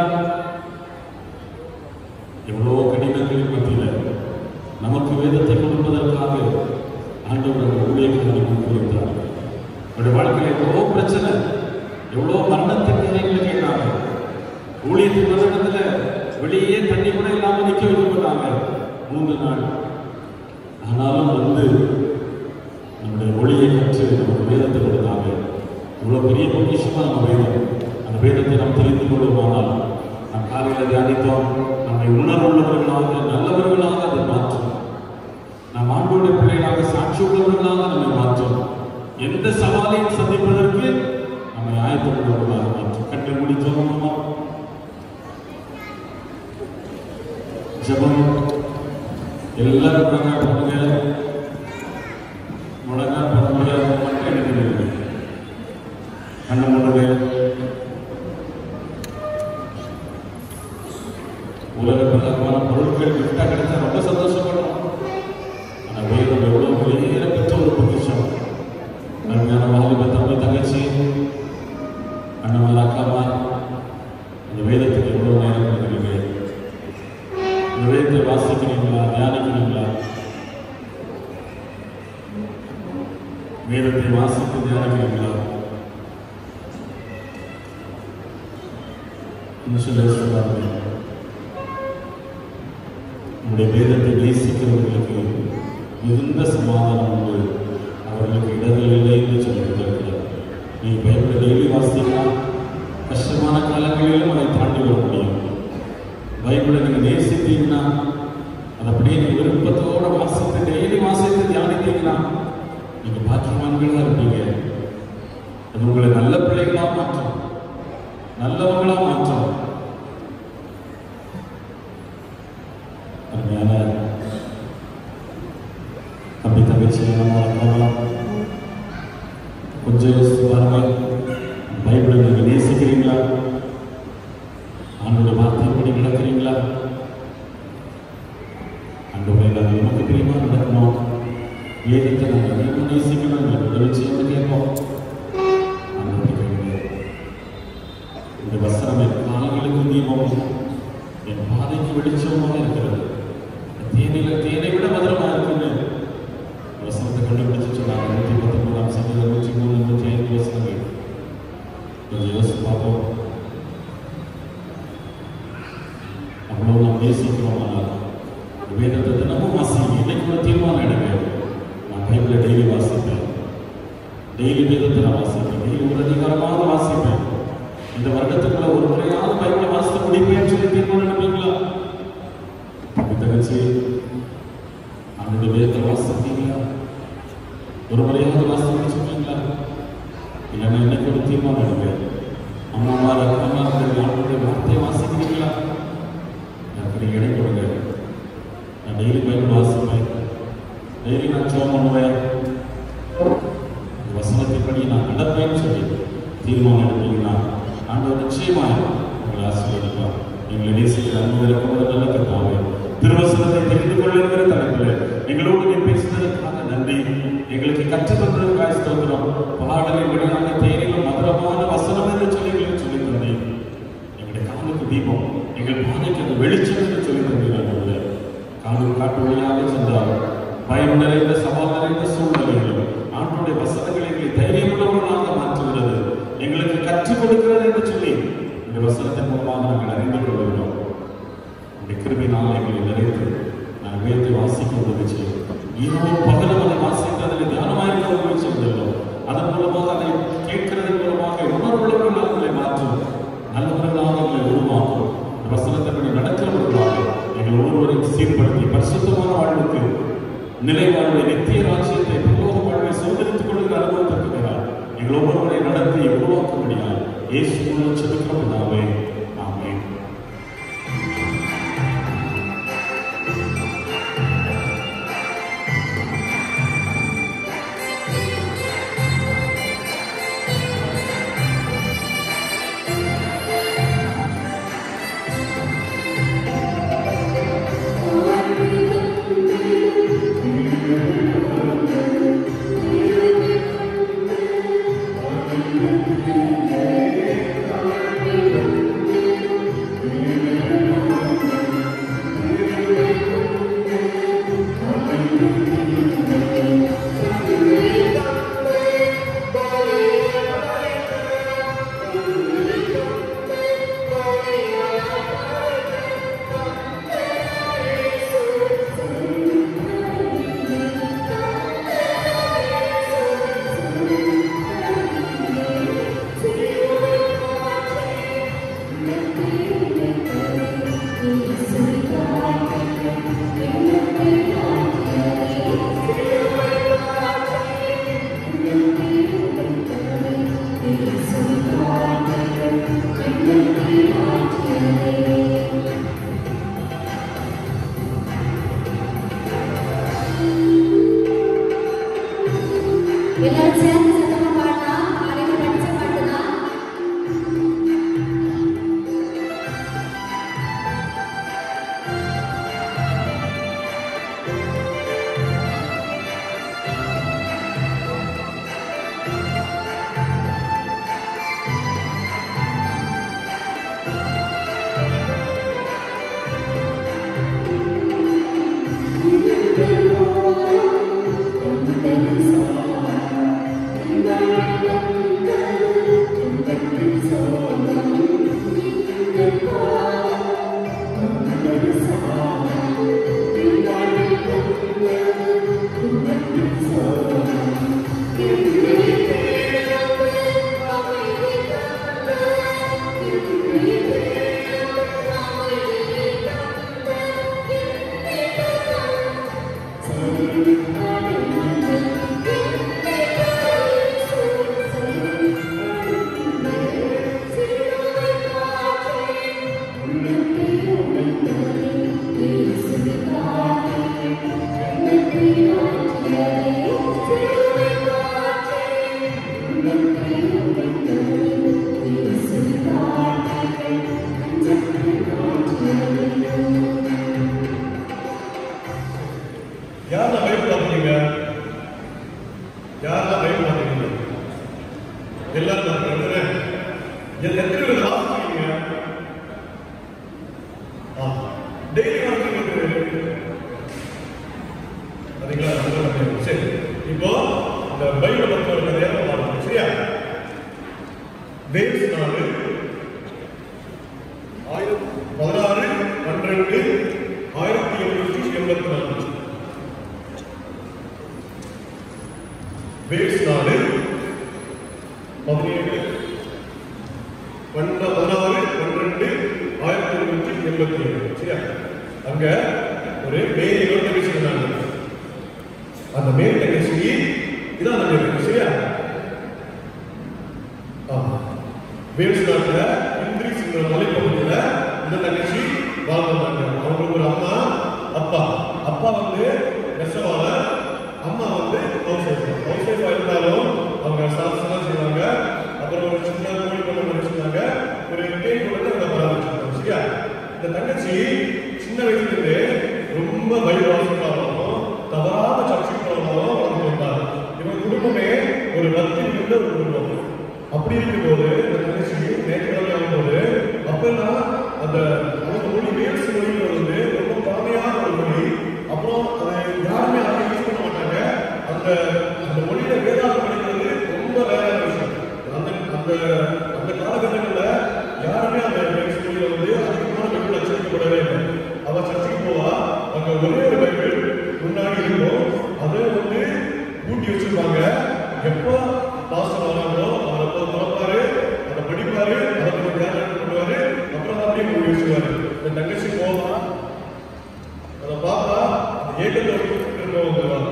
எவ்வளவோ கடினங்களின் மத்தியில் நமக்கு வேதத்தை கொடுப்பதற்காக ஆண்டவர் அந்த ஊழியர்களை முன்வைத்தார் அவருடைய வாழ்க்கையில் எவ்வளோ பிரச்சனை எவ்வளோ மரணத்தின் கதைகளை கேட்டாங்க ஊழியத்தின் வருடத்துல வெளியே தண்ணி கூட இல்லாம நிக்க வைக்கப்பட்டாங்க மூன்று நாள் ஆனாலும் வந்து நம்முடைய ஒளியை கற்று நமக்கு வேதத்தை கொடுத்தாங்க இவ்வளவு பெரிய பொக்கிஷமா நம்ம வேதம் அந்த வேதத்தை நாம் தெரிந்து கொள்வோமானால் நம் காலையில் தியானித்தோம் நம்மை உணர்வுள்ளவர்களாக நல்லவர்களாக அதை மாற்றும் நாம் ஆண்டோடைய பிள்ளைகளாக சாட்சி உள்ளவர்களாக நம்மை மாற்றும் எந்த சவாலையும் சந்திப்பதற்கு நம்மை ஆயத்தப்படுவர்களாக மாற்றும் கட்டை முடி ஜபமா ஜபம் எல்லாரும் முழங்கால் பண்ணுங்க முழங்கால் பண்ண முடியாத மட்டும் எழுதிடுங்க கண்ணை மூடுங்க உலக பிரகாரமான பொருட்கள் கிஃப்டா கிடைச்சா ரொம்ப சந்தோஷப்படுறோம் ஆனா வேதம் எவ்வளவு வெளியேற பெற்ற ஒரு பொக்கிஷம் அருமையான வாலிப தம்பி தங்கச்சி அண்ணமார் அக்காமார் இந்த வேதத்துக்கு எவ்வளவு நேரம் கொடுக்குறீங்க இந்த வேதத்தை வாசிக்கிறீங்களா தியானிக்கிறீங்களா வேதத்தை வாசித்து தியானிக்கிறீங்களா இன்னும் சில சொல்றாங்க நம்முடைய வேதத்தை நேசிக்கிறவர்களுக்கு மிகுந்த சமாதானம் உண்டு அவர்களுக்கு இடர்கள் இல்லை என்று சொல்லியிருக்கிறார் நீ பைபிளை டெய்லி வாசிக்கலாம் கஷ்டமான காலங்களிலும் அதை தாண்டி வர முடியும் பைபிளை நீங்க நேசித்தீங்கன்னா அதை அப்படியே நீங்க விருப்பத்தோட வாசித்து டெய்லி வாசித்து தியானித்தீங்கன்னா நீங்க பாக்கியவான்களா இருப்பீங்க அது உங்களை நல்ல பிள்ளைகளா மாற்றும் நல்லவங்களா மாற்றும் அருமையான தம்பி தங்கச்சி நம்ம அக்காலாம் கொஞ்சம் யோசிச்சு பாருங்க பைபிளை நீங்க நேசிக்கிறீங்களா ஆண்டோட வார்த்தைப்படி நடக்கிறீங்களா ஆண்டவரை நாங்கள் நமக்கு பிரியமா நடக்கணும் வேதத்தை நாங்கள் அதிகமாக நேசிக்கணும் எங்களுக்கு உதவி செய்யணும்னு கேட்போம் ஆண்டவரை கேளுங்க. இந்த வசனம் என் கால்களுக்கு தீபம் என் பாதைக்கு வெளிச்சமாக இருக்கிறது தேனில தேனை விட மதுரமா இருக்குன்னு வசனத்தை கண்டுபிடிச்சு சொன்னாங்க நூற்றி பத்தொன்பதாம் சங்கீதம் நூற்றி மூணு நூற்றி ஐந்து வசனங்கள் கொஞ்சம் யோசிச்சு பார்ப்போம் அவ்வளோ நாம் நேசிக்கிறோம் ஆனால் வேதத்தை தினமும் வாசிங்க இன்னைக்கு ஒரு தீர்மானம் எடுங்க நான் பைபிளை டெய்லி வாசிப்பேன் டெய்லி வேதத்தை நான் வாசிப்பேன் டெய்லி ஒரு அதிகாரமாக வாசிப்பேன் இந்த வருடத்துக்குள்ள ஒரு முறையாவது பைபிளை வாசித்து முடிப்பேன்னு சொல்லி தீர்மானம் எடுப்பீங்களா தம்பி தங்கச்சி அவனுடைய வேதத்தை வாசிப்பீங்களா ஒரு முறையாவது வாசித்து முடிச்சிருக்கீங்களா இல்லைன்னா இன்னைக்கு ஒரு தீர்மானம் எடுங்க அம்மாமார் அக்காமார் அவனுடைய வார்த்தையை வாசிக்கிறீங்களா எனக்கு நீங்கள் இடம் கொடுங்க நான் டெய்லி பைபிள் வாசிப்பேன் டெய்லி நான் ஜோம் பண்ணுவேன் வசனத்தின்படி நான் நடப்பேன்னு சொல்லி தீர்மானம் எடுத்தீங்கன்னா ஆண்டவர் நிச்சயமாய் உங்களை ஆசீர்வதிப்பார் எங்களை நேசிக்கிற அன்பு இருக்கும்போது நல்ல கருத்தாவே திருவசனத்தை தெரிந்து கொள்ளுங்கிற தலைப்பில் எங்களோடு நீ பேசினதற்காக நன்றி எங்களுக்கு கற்றுத் தந்ததற்காக ஸ்தோத்திரம் பாடலின் வழியாக தேனிலும் மதுரமான வசனம் என்று சொல்லி எங்களுக்கு சொல்லி தந்தேன் எங்களுடைய காலுக்கு தீபம் எங்கள் பாதைக்கு அது வெளிச்சம் என்று சொல்லி தந்தீர்கள் காணும் காட்டு வழியாக சென்றார் பயம் நிறைந்த சவால் நிறைந்த சூழ்நிலைகள் ஆண்டுடைய வசனங்களை எங்களை தைரியமுள்ளவர்களாக மாற்றுகிறது எங்களுக்கு கற்றுக் கொடுக்கிறது என்று சொல்லி இந்த வசனத்தின் மூலமாக நாங்கள் அறிந்து கொள்கிறோம் உடைய கிருபினால் எங்களை நிறைத்து நாங்கள் வேதத்தை வாசிக்க உதவி செய்யும் இரவும் பகலும் அதை வாசித்ததில் தியானமாயிருக்க உதவி செய்தோம் அதன் மூலமாக அதை கேட்கிறதன் மூலமாக உணர்வுள்ளவர்களாக எங்களை மாற்றும் நல்லவர்களாக எங்களை உருவாக்கும் இந்த வசனத்தின்படி நடக்கிறவர்களாக எங்கள் ஒவ்வொருவரையும் சீர்படுத்தி பரிசுத்தமான வாழ்வுக்கு நிலை வாழ்வை நித்திய ராஜ்யத்தை பரலோக வாழ்வை சுதந்திரித்துக் கொள்கிற அனுபவத்திற்கிறார் எங்கள் ஒவ்வொருவரை நடத்தி உருவாக்க முடியாது இயேசு மூலம் செலுத்தும் பிதாவே ஆமென் எல்லாரும் சேர்ந்து சத்தமா பாடலாம் காலையில படிச்ச பாட்டுதான் யாரெல்லாம் பைபிள் வாங்குறீங்க யாரெல்லாம் பைபிள் வாங்குறீங்க எல்லாரும் வாங்குறீங்க எத்தனை பேர் வாசிக்கிறீங்க ஆ டெய்லி வாசிக்கிறீங்க அதுங்களா அதுதான் நம்ம சரி இப்போ இந்த பைபிள் பத்தி ஒரு கதையா வாங்க சரியா வேல்ஸ் நாடு ஆயிரத்தி பதினாறு பன்னிரண்டு ஆயிரத்தி எழுநூற்றி எண்பத்தி நாலு வேல்ஸ் நாடு பதினேழு பன்ன பதினாறு பன்னிரண்டு ஆயிரத்தி எழுநூற்றி எண்பத்தி ஏழு சரியா அங்க ஒரு மேரி தங்கச்சி இருந்தாங்க அந்த மேரி தங்கச்சி இதான் அந்த மேரி சரியா ஆமா வேல்ஸ் நாட்டுல இந்திரிஸ் மலைப்பகுதியில இந்த தங்கச்சி வாழ்ந்தாங்க அப்பா வந்து நெசவாளர் அம்மா வந்து ஹவுஸ் ஒய்ஃப் ஹவுஸ் ஒய்ஃபா இருந்தாலும் அவங்க சாப்பிட்டு செய்வாங்க அப்புறம் ஒரு சின்ன கோயில் கொண்டு வச்சிருந்தாங்க ஒரு கேக் கொண்டு அவங்க பராமரிச்சிருக்காங்க சரியா இந்த தங்கச்சி சின்ன வயசுல இருந்தே ரொம்ப பைபிள் வாசிப்பாலும் தவறாத சர்ச்சைக்கு போனாலும் வளர்ந்து வந்தாங்க இவங்க குடும்பமே ஒரு பக்தி மிகுந்த ஒரு குடும்பம் அப்படி இருக்கும்போது இந்த தங்கச்சி நேற்றுக்கிழமை ஆகும்போது அப்பெல்லாம் அந்த அவங்க மொழி வேல்ஸ் மொழியில் வந்து ரொம்ப பழமையான ஒரு மொழி அப்புறம் அதை யாருமே அதை யூஸ் பண்ண மாட்டாங்க அந்த அந்த மொழியில வேதாந்தம் படிக்கிறது ரொம்ப ரேரான விஷயம் அந்த அந்த அந்த காலகட்டங்கள்ல யாருமே அந்த வேல்ஸ் மொழியில வந்து அதிகமான பைபிள் அச்சடிக்கப்படவே இல்லை அவ சர்ச்சைக்கு போவா அங்க ஒரே ஒரு பைபிள் முன்னாடி இருக்கும் அதை வந்து கூட்டி வச்சிருப்பாங்க எப்போ பாஸ்டர் வராங்களோ அவரை போய் திறப்பாரு அதை படிப்பாரு அதை கொஞ்சம் தியானம் பண்ணுவாரு அப்புறம் அப்படியே மூடி வச்சுருவாரு இந்த தங்கச்சி போவா அதை பார்த்தா அந்த ஏக்கத்தை திரும்ப வந்துருவாங்க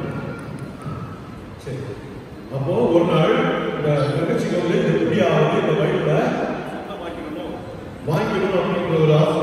சரி அப்போ ஒரு நாள் இந்த தங்கச்சிக்கு வந்து எப்படியாவது இந்த பைபிளை வாங்கிக்கணும் வாங்கிக்கணும் அப்படிங்கிற ஒரு ஆசை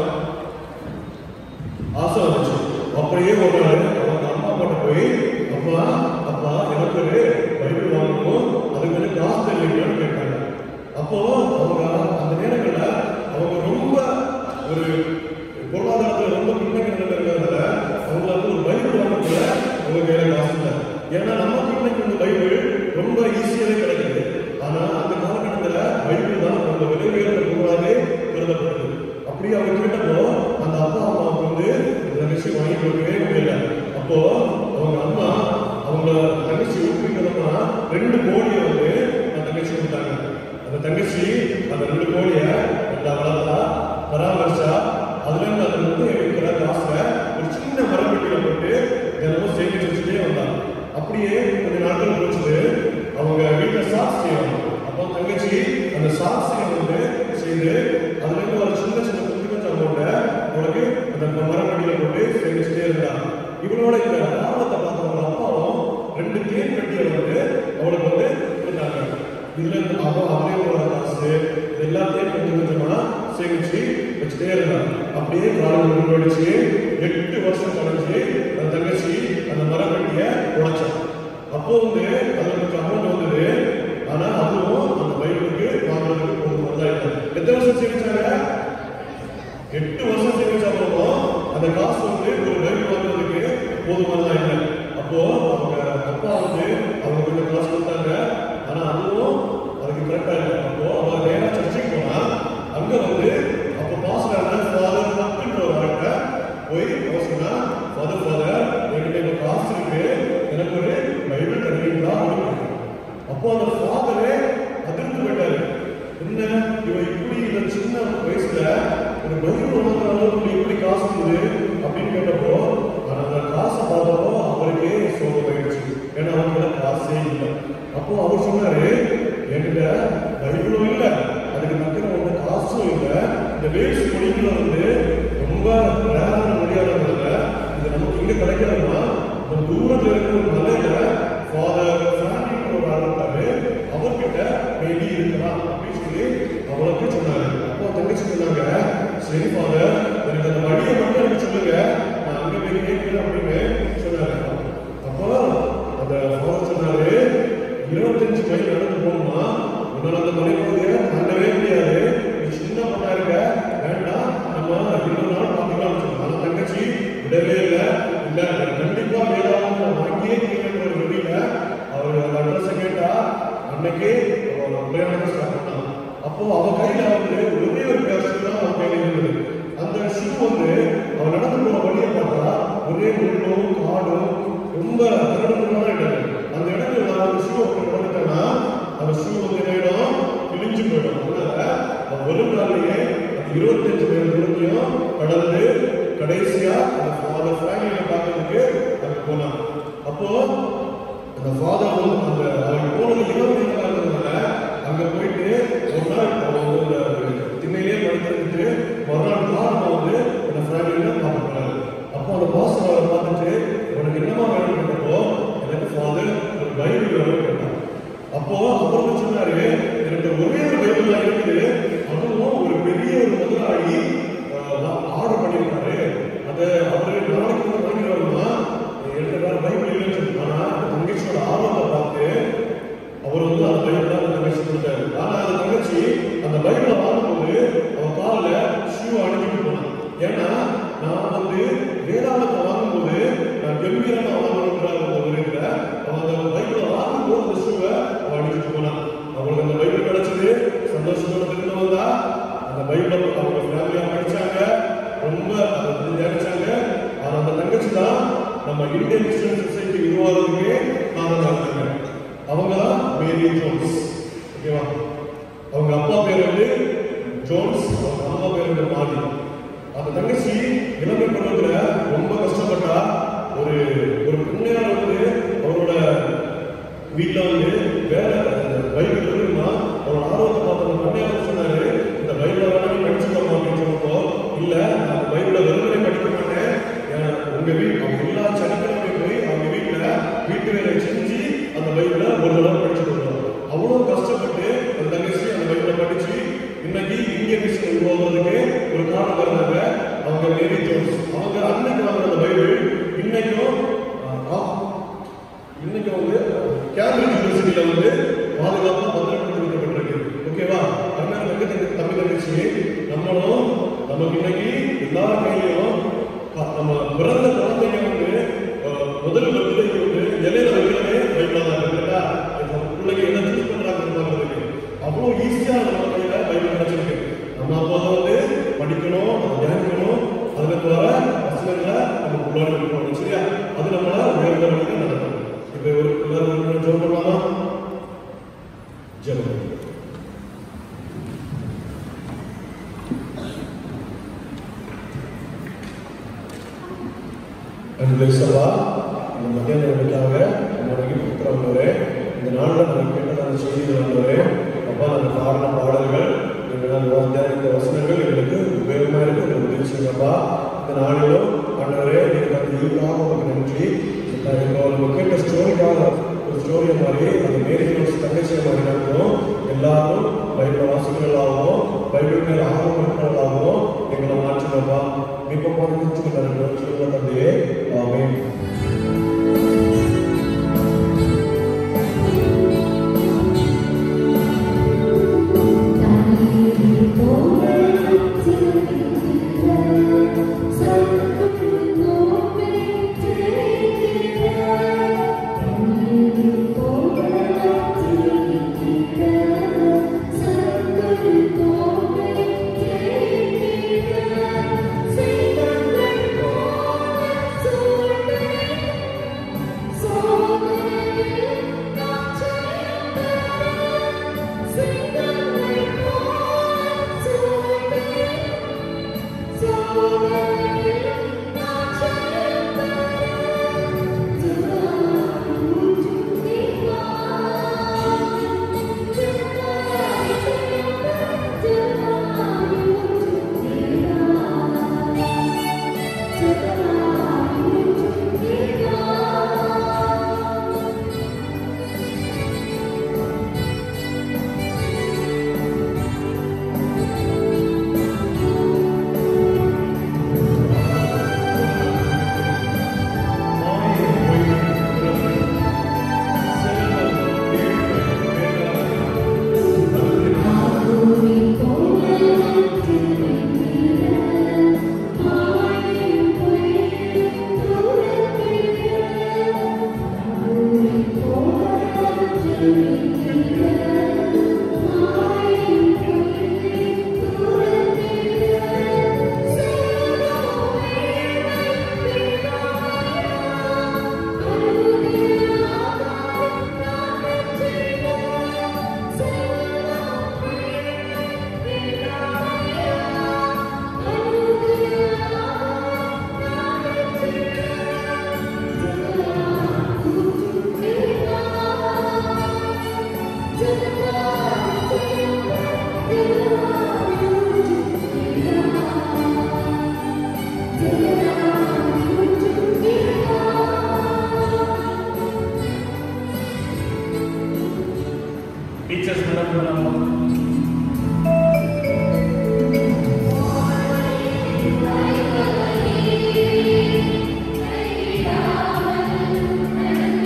ஆசை வந்துச்சு அப்படியே ஒரு நாள் அவங்க அம்மா கிட்ட போய் அப்பா அப்பா எனக்கு ஒரு பைபிள் வாங்கணும் அதுக்கு வந்து காசு இல்லைங்கன்னு கேட்டாங்க அப்போ அவங்க அந்த நேரங்கள்ல அவங்க ரொம்ப ஒரு பொருளாதாரத்துல ரொம்ப பின்னணி இருக்கிறதுனால அவங்க வந்து ஒரு பைபிள் வாங்கக்கூட அவங்க கையில காசு இல்லை ஏன்னா நம்ம பிள்ளைக்கு வந்து பைபிள் ரொம்ப ஈஸியாவே கிடைக்குது ஆனா அந்த காலகட்டத்துல பைபிள் தான் ரொம்ப விலை உயர்ந்த பொருளாவே கருதப்பட்டது அப்படியே அவங்க கேட்டப்போ அந்த அப்பா அம்மாவுக்கு வந்து இந்த விஷயம் வாங்கி கொடுக்கவே முடியல அப்போ அவங்க அம்மா அவங்க தங்கச்சி ஊக்குவிக்கிறதுனா ரெண்டு கோழியை வந்து அந்த தங்கச்சி கொடுத்தாங்க அந்த தங்கச்சி அந்த ரெண்டு கோழியை அந்த வளர்த்தா பராமரிச்சா அதுல இருந்து அதுல இருந்து எடுக்கிற காசுல ஒரு சின்ன மரப்பெட்டியில போட்டு தினமும் சேமிச்சு வச்சுட்டே வந்தாங்க அப்படியே கொஞ்ச நாட்கள் போச்சுது அவங்க வீட்டுல சாக்ஸ் செய்வாங்க அப்போ தங்கச்சி அந்த சாக்ஸை வந்து செய்து அதுல இருந்து ஒரு சின்ன சின்ன குட்டி கொஞ்சம் அமௌண்ட அவளுக்கு அந்த மரப்படியில போட்டு சேமிச்சுட்டே இருந்தாங்க இவளோட இந்த ஆர்வத்தை பார்த்த அவங்க அப்பாவும் ரெண்டு தேன் பெட்டியை வந்து அவளுக்கு வந்து கொடுத்தாங்க இதுல இருந்து அவன் அவனோட காசு இது எல்லாத்தையும் கொஞ்சம் கொஞ்சமா சேமிச்சு வச்சுட்டே இருந்தாங்க அப்படியே காலம் முன்னோடிச்சு எட்டு வருஷம் கழிச்சு அந்த தங்கச்சி அந்த மரப்பெட்டியை உடைச்சான் அப்போ வந்து அதுல கொஞ்சம் அமௌண்ட் வந்தது ஆனா அதுவும் அந்த பைபிளுக்கு வாங்குறதுக்கு போதுமானதா இல்லை எத்தனை வருஷம் சேமிச்சாங்க எட்டு வருஷம் சேமிச்சாலும் அந்த காசு வந்து ஒரு பைபிள் வாங்குறதுக்கு போதுமானதா இல்லை அப்போ அவங்க அப்பா வந்து அவங்க கொஞ்சம் காசு கொடுத்தாங்க ஆனா அதுவும் அதுக்கு கரெக்டா இல்லை அப்போ அவங்க நேரா சர்ச்சைக்கு போனா அங்க வந்து அப்போ பாஸ்டர் ஃபாதர் பத்துன்ற ஒரு ஆள்கிட்ட போய் அவர் சொன்னா ஃபாதர் ஃபாதர் என்கிட்ட இப்ப காசு இருக்கு எனக்கு ஒரு பைபிள் தருவீங்களா அப்படின்னு கேட்டாரு. அப்போ அந்த ஃபாதரே அதிர்ந்து போயிட்டாரு என்ன இவன் இப்படி இந்த சின்ன வயசுல ஒரு பைபிள் வாங்குற அளவுக்கு எப்படி காசு இருக்குது அப்படின்னு கேட்டப்போ ஆனா அந்த காசை பார்த்தப்போ அவருக்கே சோகம் போயிடுச்சு ஏன்னா அவர்கிட்ட காசே இல்லை அப்போ அவர் சொன்னாரு என்கிட்ட பைபிளும் இல்லை அதுக்கு தக்கன ஒரு காசும் இல்லை இந்த வேஸ்ட் மொழிகளை வந்து ரொம்ப ரேரான மொழியானதுனால இது நமக்கு இங்க கிடைக்கிறதுனா ஒரு தூரத்துல இருக்கிற ஒரு மலையில ஃபாதர் ஃபேமிலி ஒரு ஆள் இருக்காரு அவர்கிட்ட மேபி இருக்கலாம் அப்படின்னு சொல்லி அவளுக்கு சொன்னாரு அப்போ தங்கச்சி சொன்னாங்க சரி ஃபாதர் எனக்கு அந்த வழியை மட்டும் எனக்கு சொல்லுங்க நான் அங்க போய் கேட்கிறேன் அப்படின்னு சொன்னாரு அப்போ அந்த ஃபாதர் சொன்னாரு இருபத்தஞ்சு மைல் நடந்து போகணுமா உன்னால அந்த மலைப்பகுதியை தாண்டவே முடியாது நீ சின்ன பொண்ணா இருக்க வேண்டாம் நம்ம இன்னொரு நாள் பார்த்துக்கலாம் சொன்னாங்க ஆனா தங்கச்சி விடவே இல்லை இல்ல எனக்கு கண்டிப்பா வேதாந்தம் நான் வாங்கியே தீர்க்கிற ஒரு வெளியில அவர் அந்த அட்ரஸ் கேட்டா அன்னைக்கே அவ பிரயாணம் ஸ்டார்ட் பண்ணான் அப்போ அவ கையில வந்து ஒரே ஒரு பேர் தான் அவன் கையில இருந்தது அந்த ஷூ வந்து அவன் நடந்து போற வழியை பார்த்தா ஒரே முள்ளும் காடும் ரொம்ப கரடுமுரடான இடம் அந்த இடத்துல நான் அந்த ஷூ அப்படி நடந்துட்டேன்னா அந்த ஷூ வந்து என்ன ஆயிடும் கிழிஞ்சு போயிடும் அதனால அவன் ஒரு நாள்லயே அந்த இருபத்தஞ்சு மைல் தூரத்தையும் கடந்து கடைசியா அந்த ஃபாதர் ஃபேமிலியை பார்க்கறதுக்கு அங்க போனான் அப்போ அந்த ஃபாதர் அந்த அவன் போனது இரவு நேரமா இருந்ததுனால அங்க போயிட்டு ஒரு நாள் அவன் வந்து அந்த திண்ணையிலே படுத்துட்டு மறுநாள் காரணம் வந்து அந்த ஃபேமிலியில பார்க்க போனாரு அப்போ அந்த பாஸ் அவரை பார்த்துட்டு உனக்கு என்னமா வேணும் கேட்டப்போ எனக்கு ஃபாதர் ஒரு பைபிள் வேணும் கேட்டான் அப்போ அவர் சொன்னாரு எனக்கு ஒரே ஒரு பைபிள் தான் இருக்குது அதுவும் ஒரு பெரிய ஒரு முதலாளி ஆர்டர் பண்ணியிருக்காரு அதை அவரு நாளைக்கு வந்து வாங்கிட்டு வரணுமா அந்த பைபிளை வாங்கும்போது அவன் காலில் ஷூ அணிஞ்சிட்டு போனான் ஏன்னா நான் வந்து வேதாளத்தை வாங்கும்போது நான் கம்பீரமா வாங்கணுன்ற ஒரு இருக்கிற அவன் அந்த பைபிளை வாங்கும்போது அந்த ஷூவை அவன் அணிஞ்சிட்டு போனான் அவங்களுக்கு அந்த பைபிள் கிடைச்சது சந்தோஷத்தோட திரும்ப வந்தா அந்த பைபிளை அவங்க ஃபேமிலியா படிச்சாங்க ரொம்ப அதை பத்தி நினைச்சாங்க ஆனா அந்த தங்கச்சி தான் நம்ம இந்தியன் கிறிஸ்டியன் சொசைட்டி உருவாகிறதுக்கு காரணமா இருக்காங்க அவங்க தான் மேரி ஜோன்ஸ் ஓகேவா அவங்க அப்பா பேர் வந்து ஜோன்ஸ் அவங்க அம்மா பேர் வந்து மாலி அந்த தங்கச்சி இளமை பருவத்துல ரொம்ப கஷ்டப்பட்டா ஒரு ஒரு புண்ணியார் வந்து அவரோட வீட்டுல வந்து வேற அந்த பைபிள் இருக்குமா அவரோட ஆர்வத்தை பார்த்த அந்த புண்ணியார் சொன்னாரு இந்த பைபிளை வேணாலும் படிச்சுக்கோமா அப்படின்னு சொன்னப்போ இல்ல நான் அந்த பைபிளை வெறுமனே படிக்க மாட்டேன் ஏன் உங்க வீட்டு அவங்க எல்லா சனிக்கிழமை போய் அவங்க வீட்டுல வீட்டு வேலை செஞ்சு அந்த பைபிளை ஒரு தடவை படிச்சுட்டு வருவாங்க அவ்வளவு கஷ்டப்பட்டு அந்த தங்கச்சி அந்த பைபிளை படிச்சு இன்னைக்கு இந்திய மிஷன் உருவாகிறதுக்கு ஒரு காரணம் இருந்தாங்க அவங்க மேரி ஜோன்ஸ் அவங்க அன்னைக்கு வாங்கின அந்த பைபிள் இன்னைக்கும் ஆஹ், ஆ, இன்னைக்கு வந்து கேம்பிரிட்ஜ் யூனிவர்சிட்டியில வந்து பாதுகாப்பா பத்திரப்படுத்தி வைக்கப்பட்டிருக்கு ஓகேவா அண்ணன் தங்க தங்க- தம்பி தங்கச்சி நம்மளும் நமக்கு இன்னைக்கு எல்லா கையிலையும் அ- நம்ம பிறந்த குழந்தைங்க வந்து அஹ், முதல் பர்த்டேக்கு வந்து இலையில வைக்கிறதே பைபிளா தான் இருக்கு கரெக்டா? அது நம்ம பிள்ளைங்க என்ன சூஸ் பண்றாங்கன்னு பார்க்கறதுக்கு அவ்வளோ ஈஸியா நம்ம கையில பைபிள் கிடைச்சிருக்கு நம்ம அப்போ அதை வந்து படிக்கணும் அதை தியானிக்கணும் அதுக்கு வர வசனங்களை நம்ம உள்ளாடி இருக்கணும் சரியா அது நம்மள உயர்ந்த வழியில நடக்கும் இப்போ ஒரு எல்லாரும் ஒரு நிமிடம் ஜெபம் பண்ணலாமா ஜெபம் அன்பு சபா இந்த மத்தியான வேலைக்காக நம்மளுக்கு கொடுக்குறவங்களே இந்த நாளில் நாங்கள் கேட்டதான செய்திகள் வந்தவரே அப்பா அந்த பாடின பாடல்கள் நீங்கள் அந்த தியானித்த வசனங்கள் எங்களுக்கு உபயோகமாக இருக்கு உங்களுக்கு உதவி செய்யுங்கப்பா இந்த நாளிலும் ஆண்டவரே நீங்கள் அந்த இதுக்காக உங்களுக்கு நன்றி இந்த இப்போ நம்ம கேட்ட ஸ்டோரிக்காக ஒரு ஸ்டோரியை மாதிரி அந்த மேரி ஹிரோஸ் தங்கச்சியை மாதிரி நடக்கும் எல்லாரும் பைபிள் வாசிக்கிறவர்களாகவும் பைபிள் மேல ஆர்வம் இருக்கிறவர்களாகவும் எங்களை மாற்றினப்பா இப்போ போன குறிச்சு நன்றி சொல்லுங்க தந்தையே amen teachers madam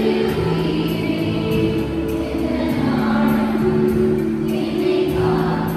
Thank you.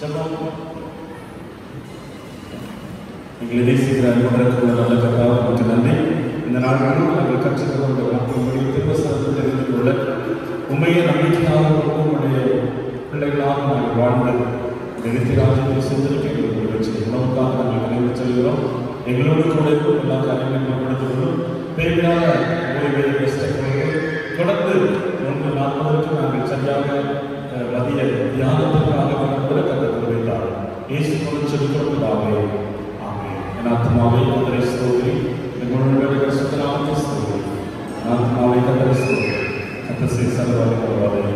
ஜெபம் எங்களை நேசிக்கிற அன்புடைய நல்ல கர்த்தாவே உமக்கு நன்றி இந்த நாட்களில் நாங்கள் கற்றுக்கொண்ட உங்களுடைய திருவசனத்தை தெரிந்து கொள்ள உண்மையை நம்பிக்கையாக உங்களுடைய பிள்ளைகளாக நாங்கள் வாழ்ந்து நிறுத்திராஜ்யத்தை சிந்தனைக்கு எங்களுக்கு வச்சு உணவுக்காக நாங்கள் நினைவு செல்கிறோம் எங்களோடு கூட இருக்கும் எல்லா காரியங்களையும் மேம்படுத்திக் கொள்ளும் பெருமையாக ஓய்வு கஷ்டப்படுவது தொடர்ந்து ஒன்று நாற்பதற்கு நாங்கள் சரியாக அஹ், மதிய தியானத்திற்காக கூட கற்றுக் வைத்தார் இயேசு கொண்டு சொல்லிக்கொள்வதாகவே ஆமென் என் ஆத்மாவை கத்தரை ஸ்தோத்திரி எங்களுடைய சுத்தநாமத்தை ஸ்தோத்திரி என் ஆத்மாவை கத்தரை ஸ்தோத்திரி கத்தரை சர்வாதி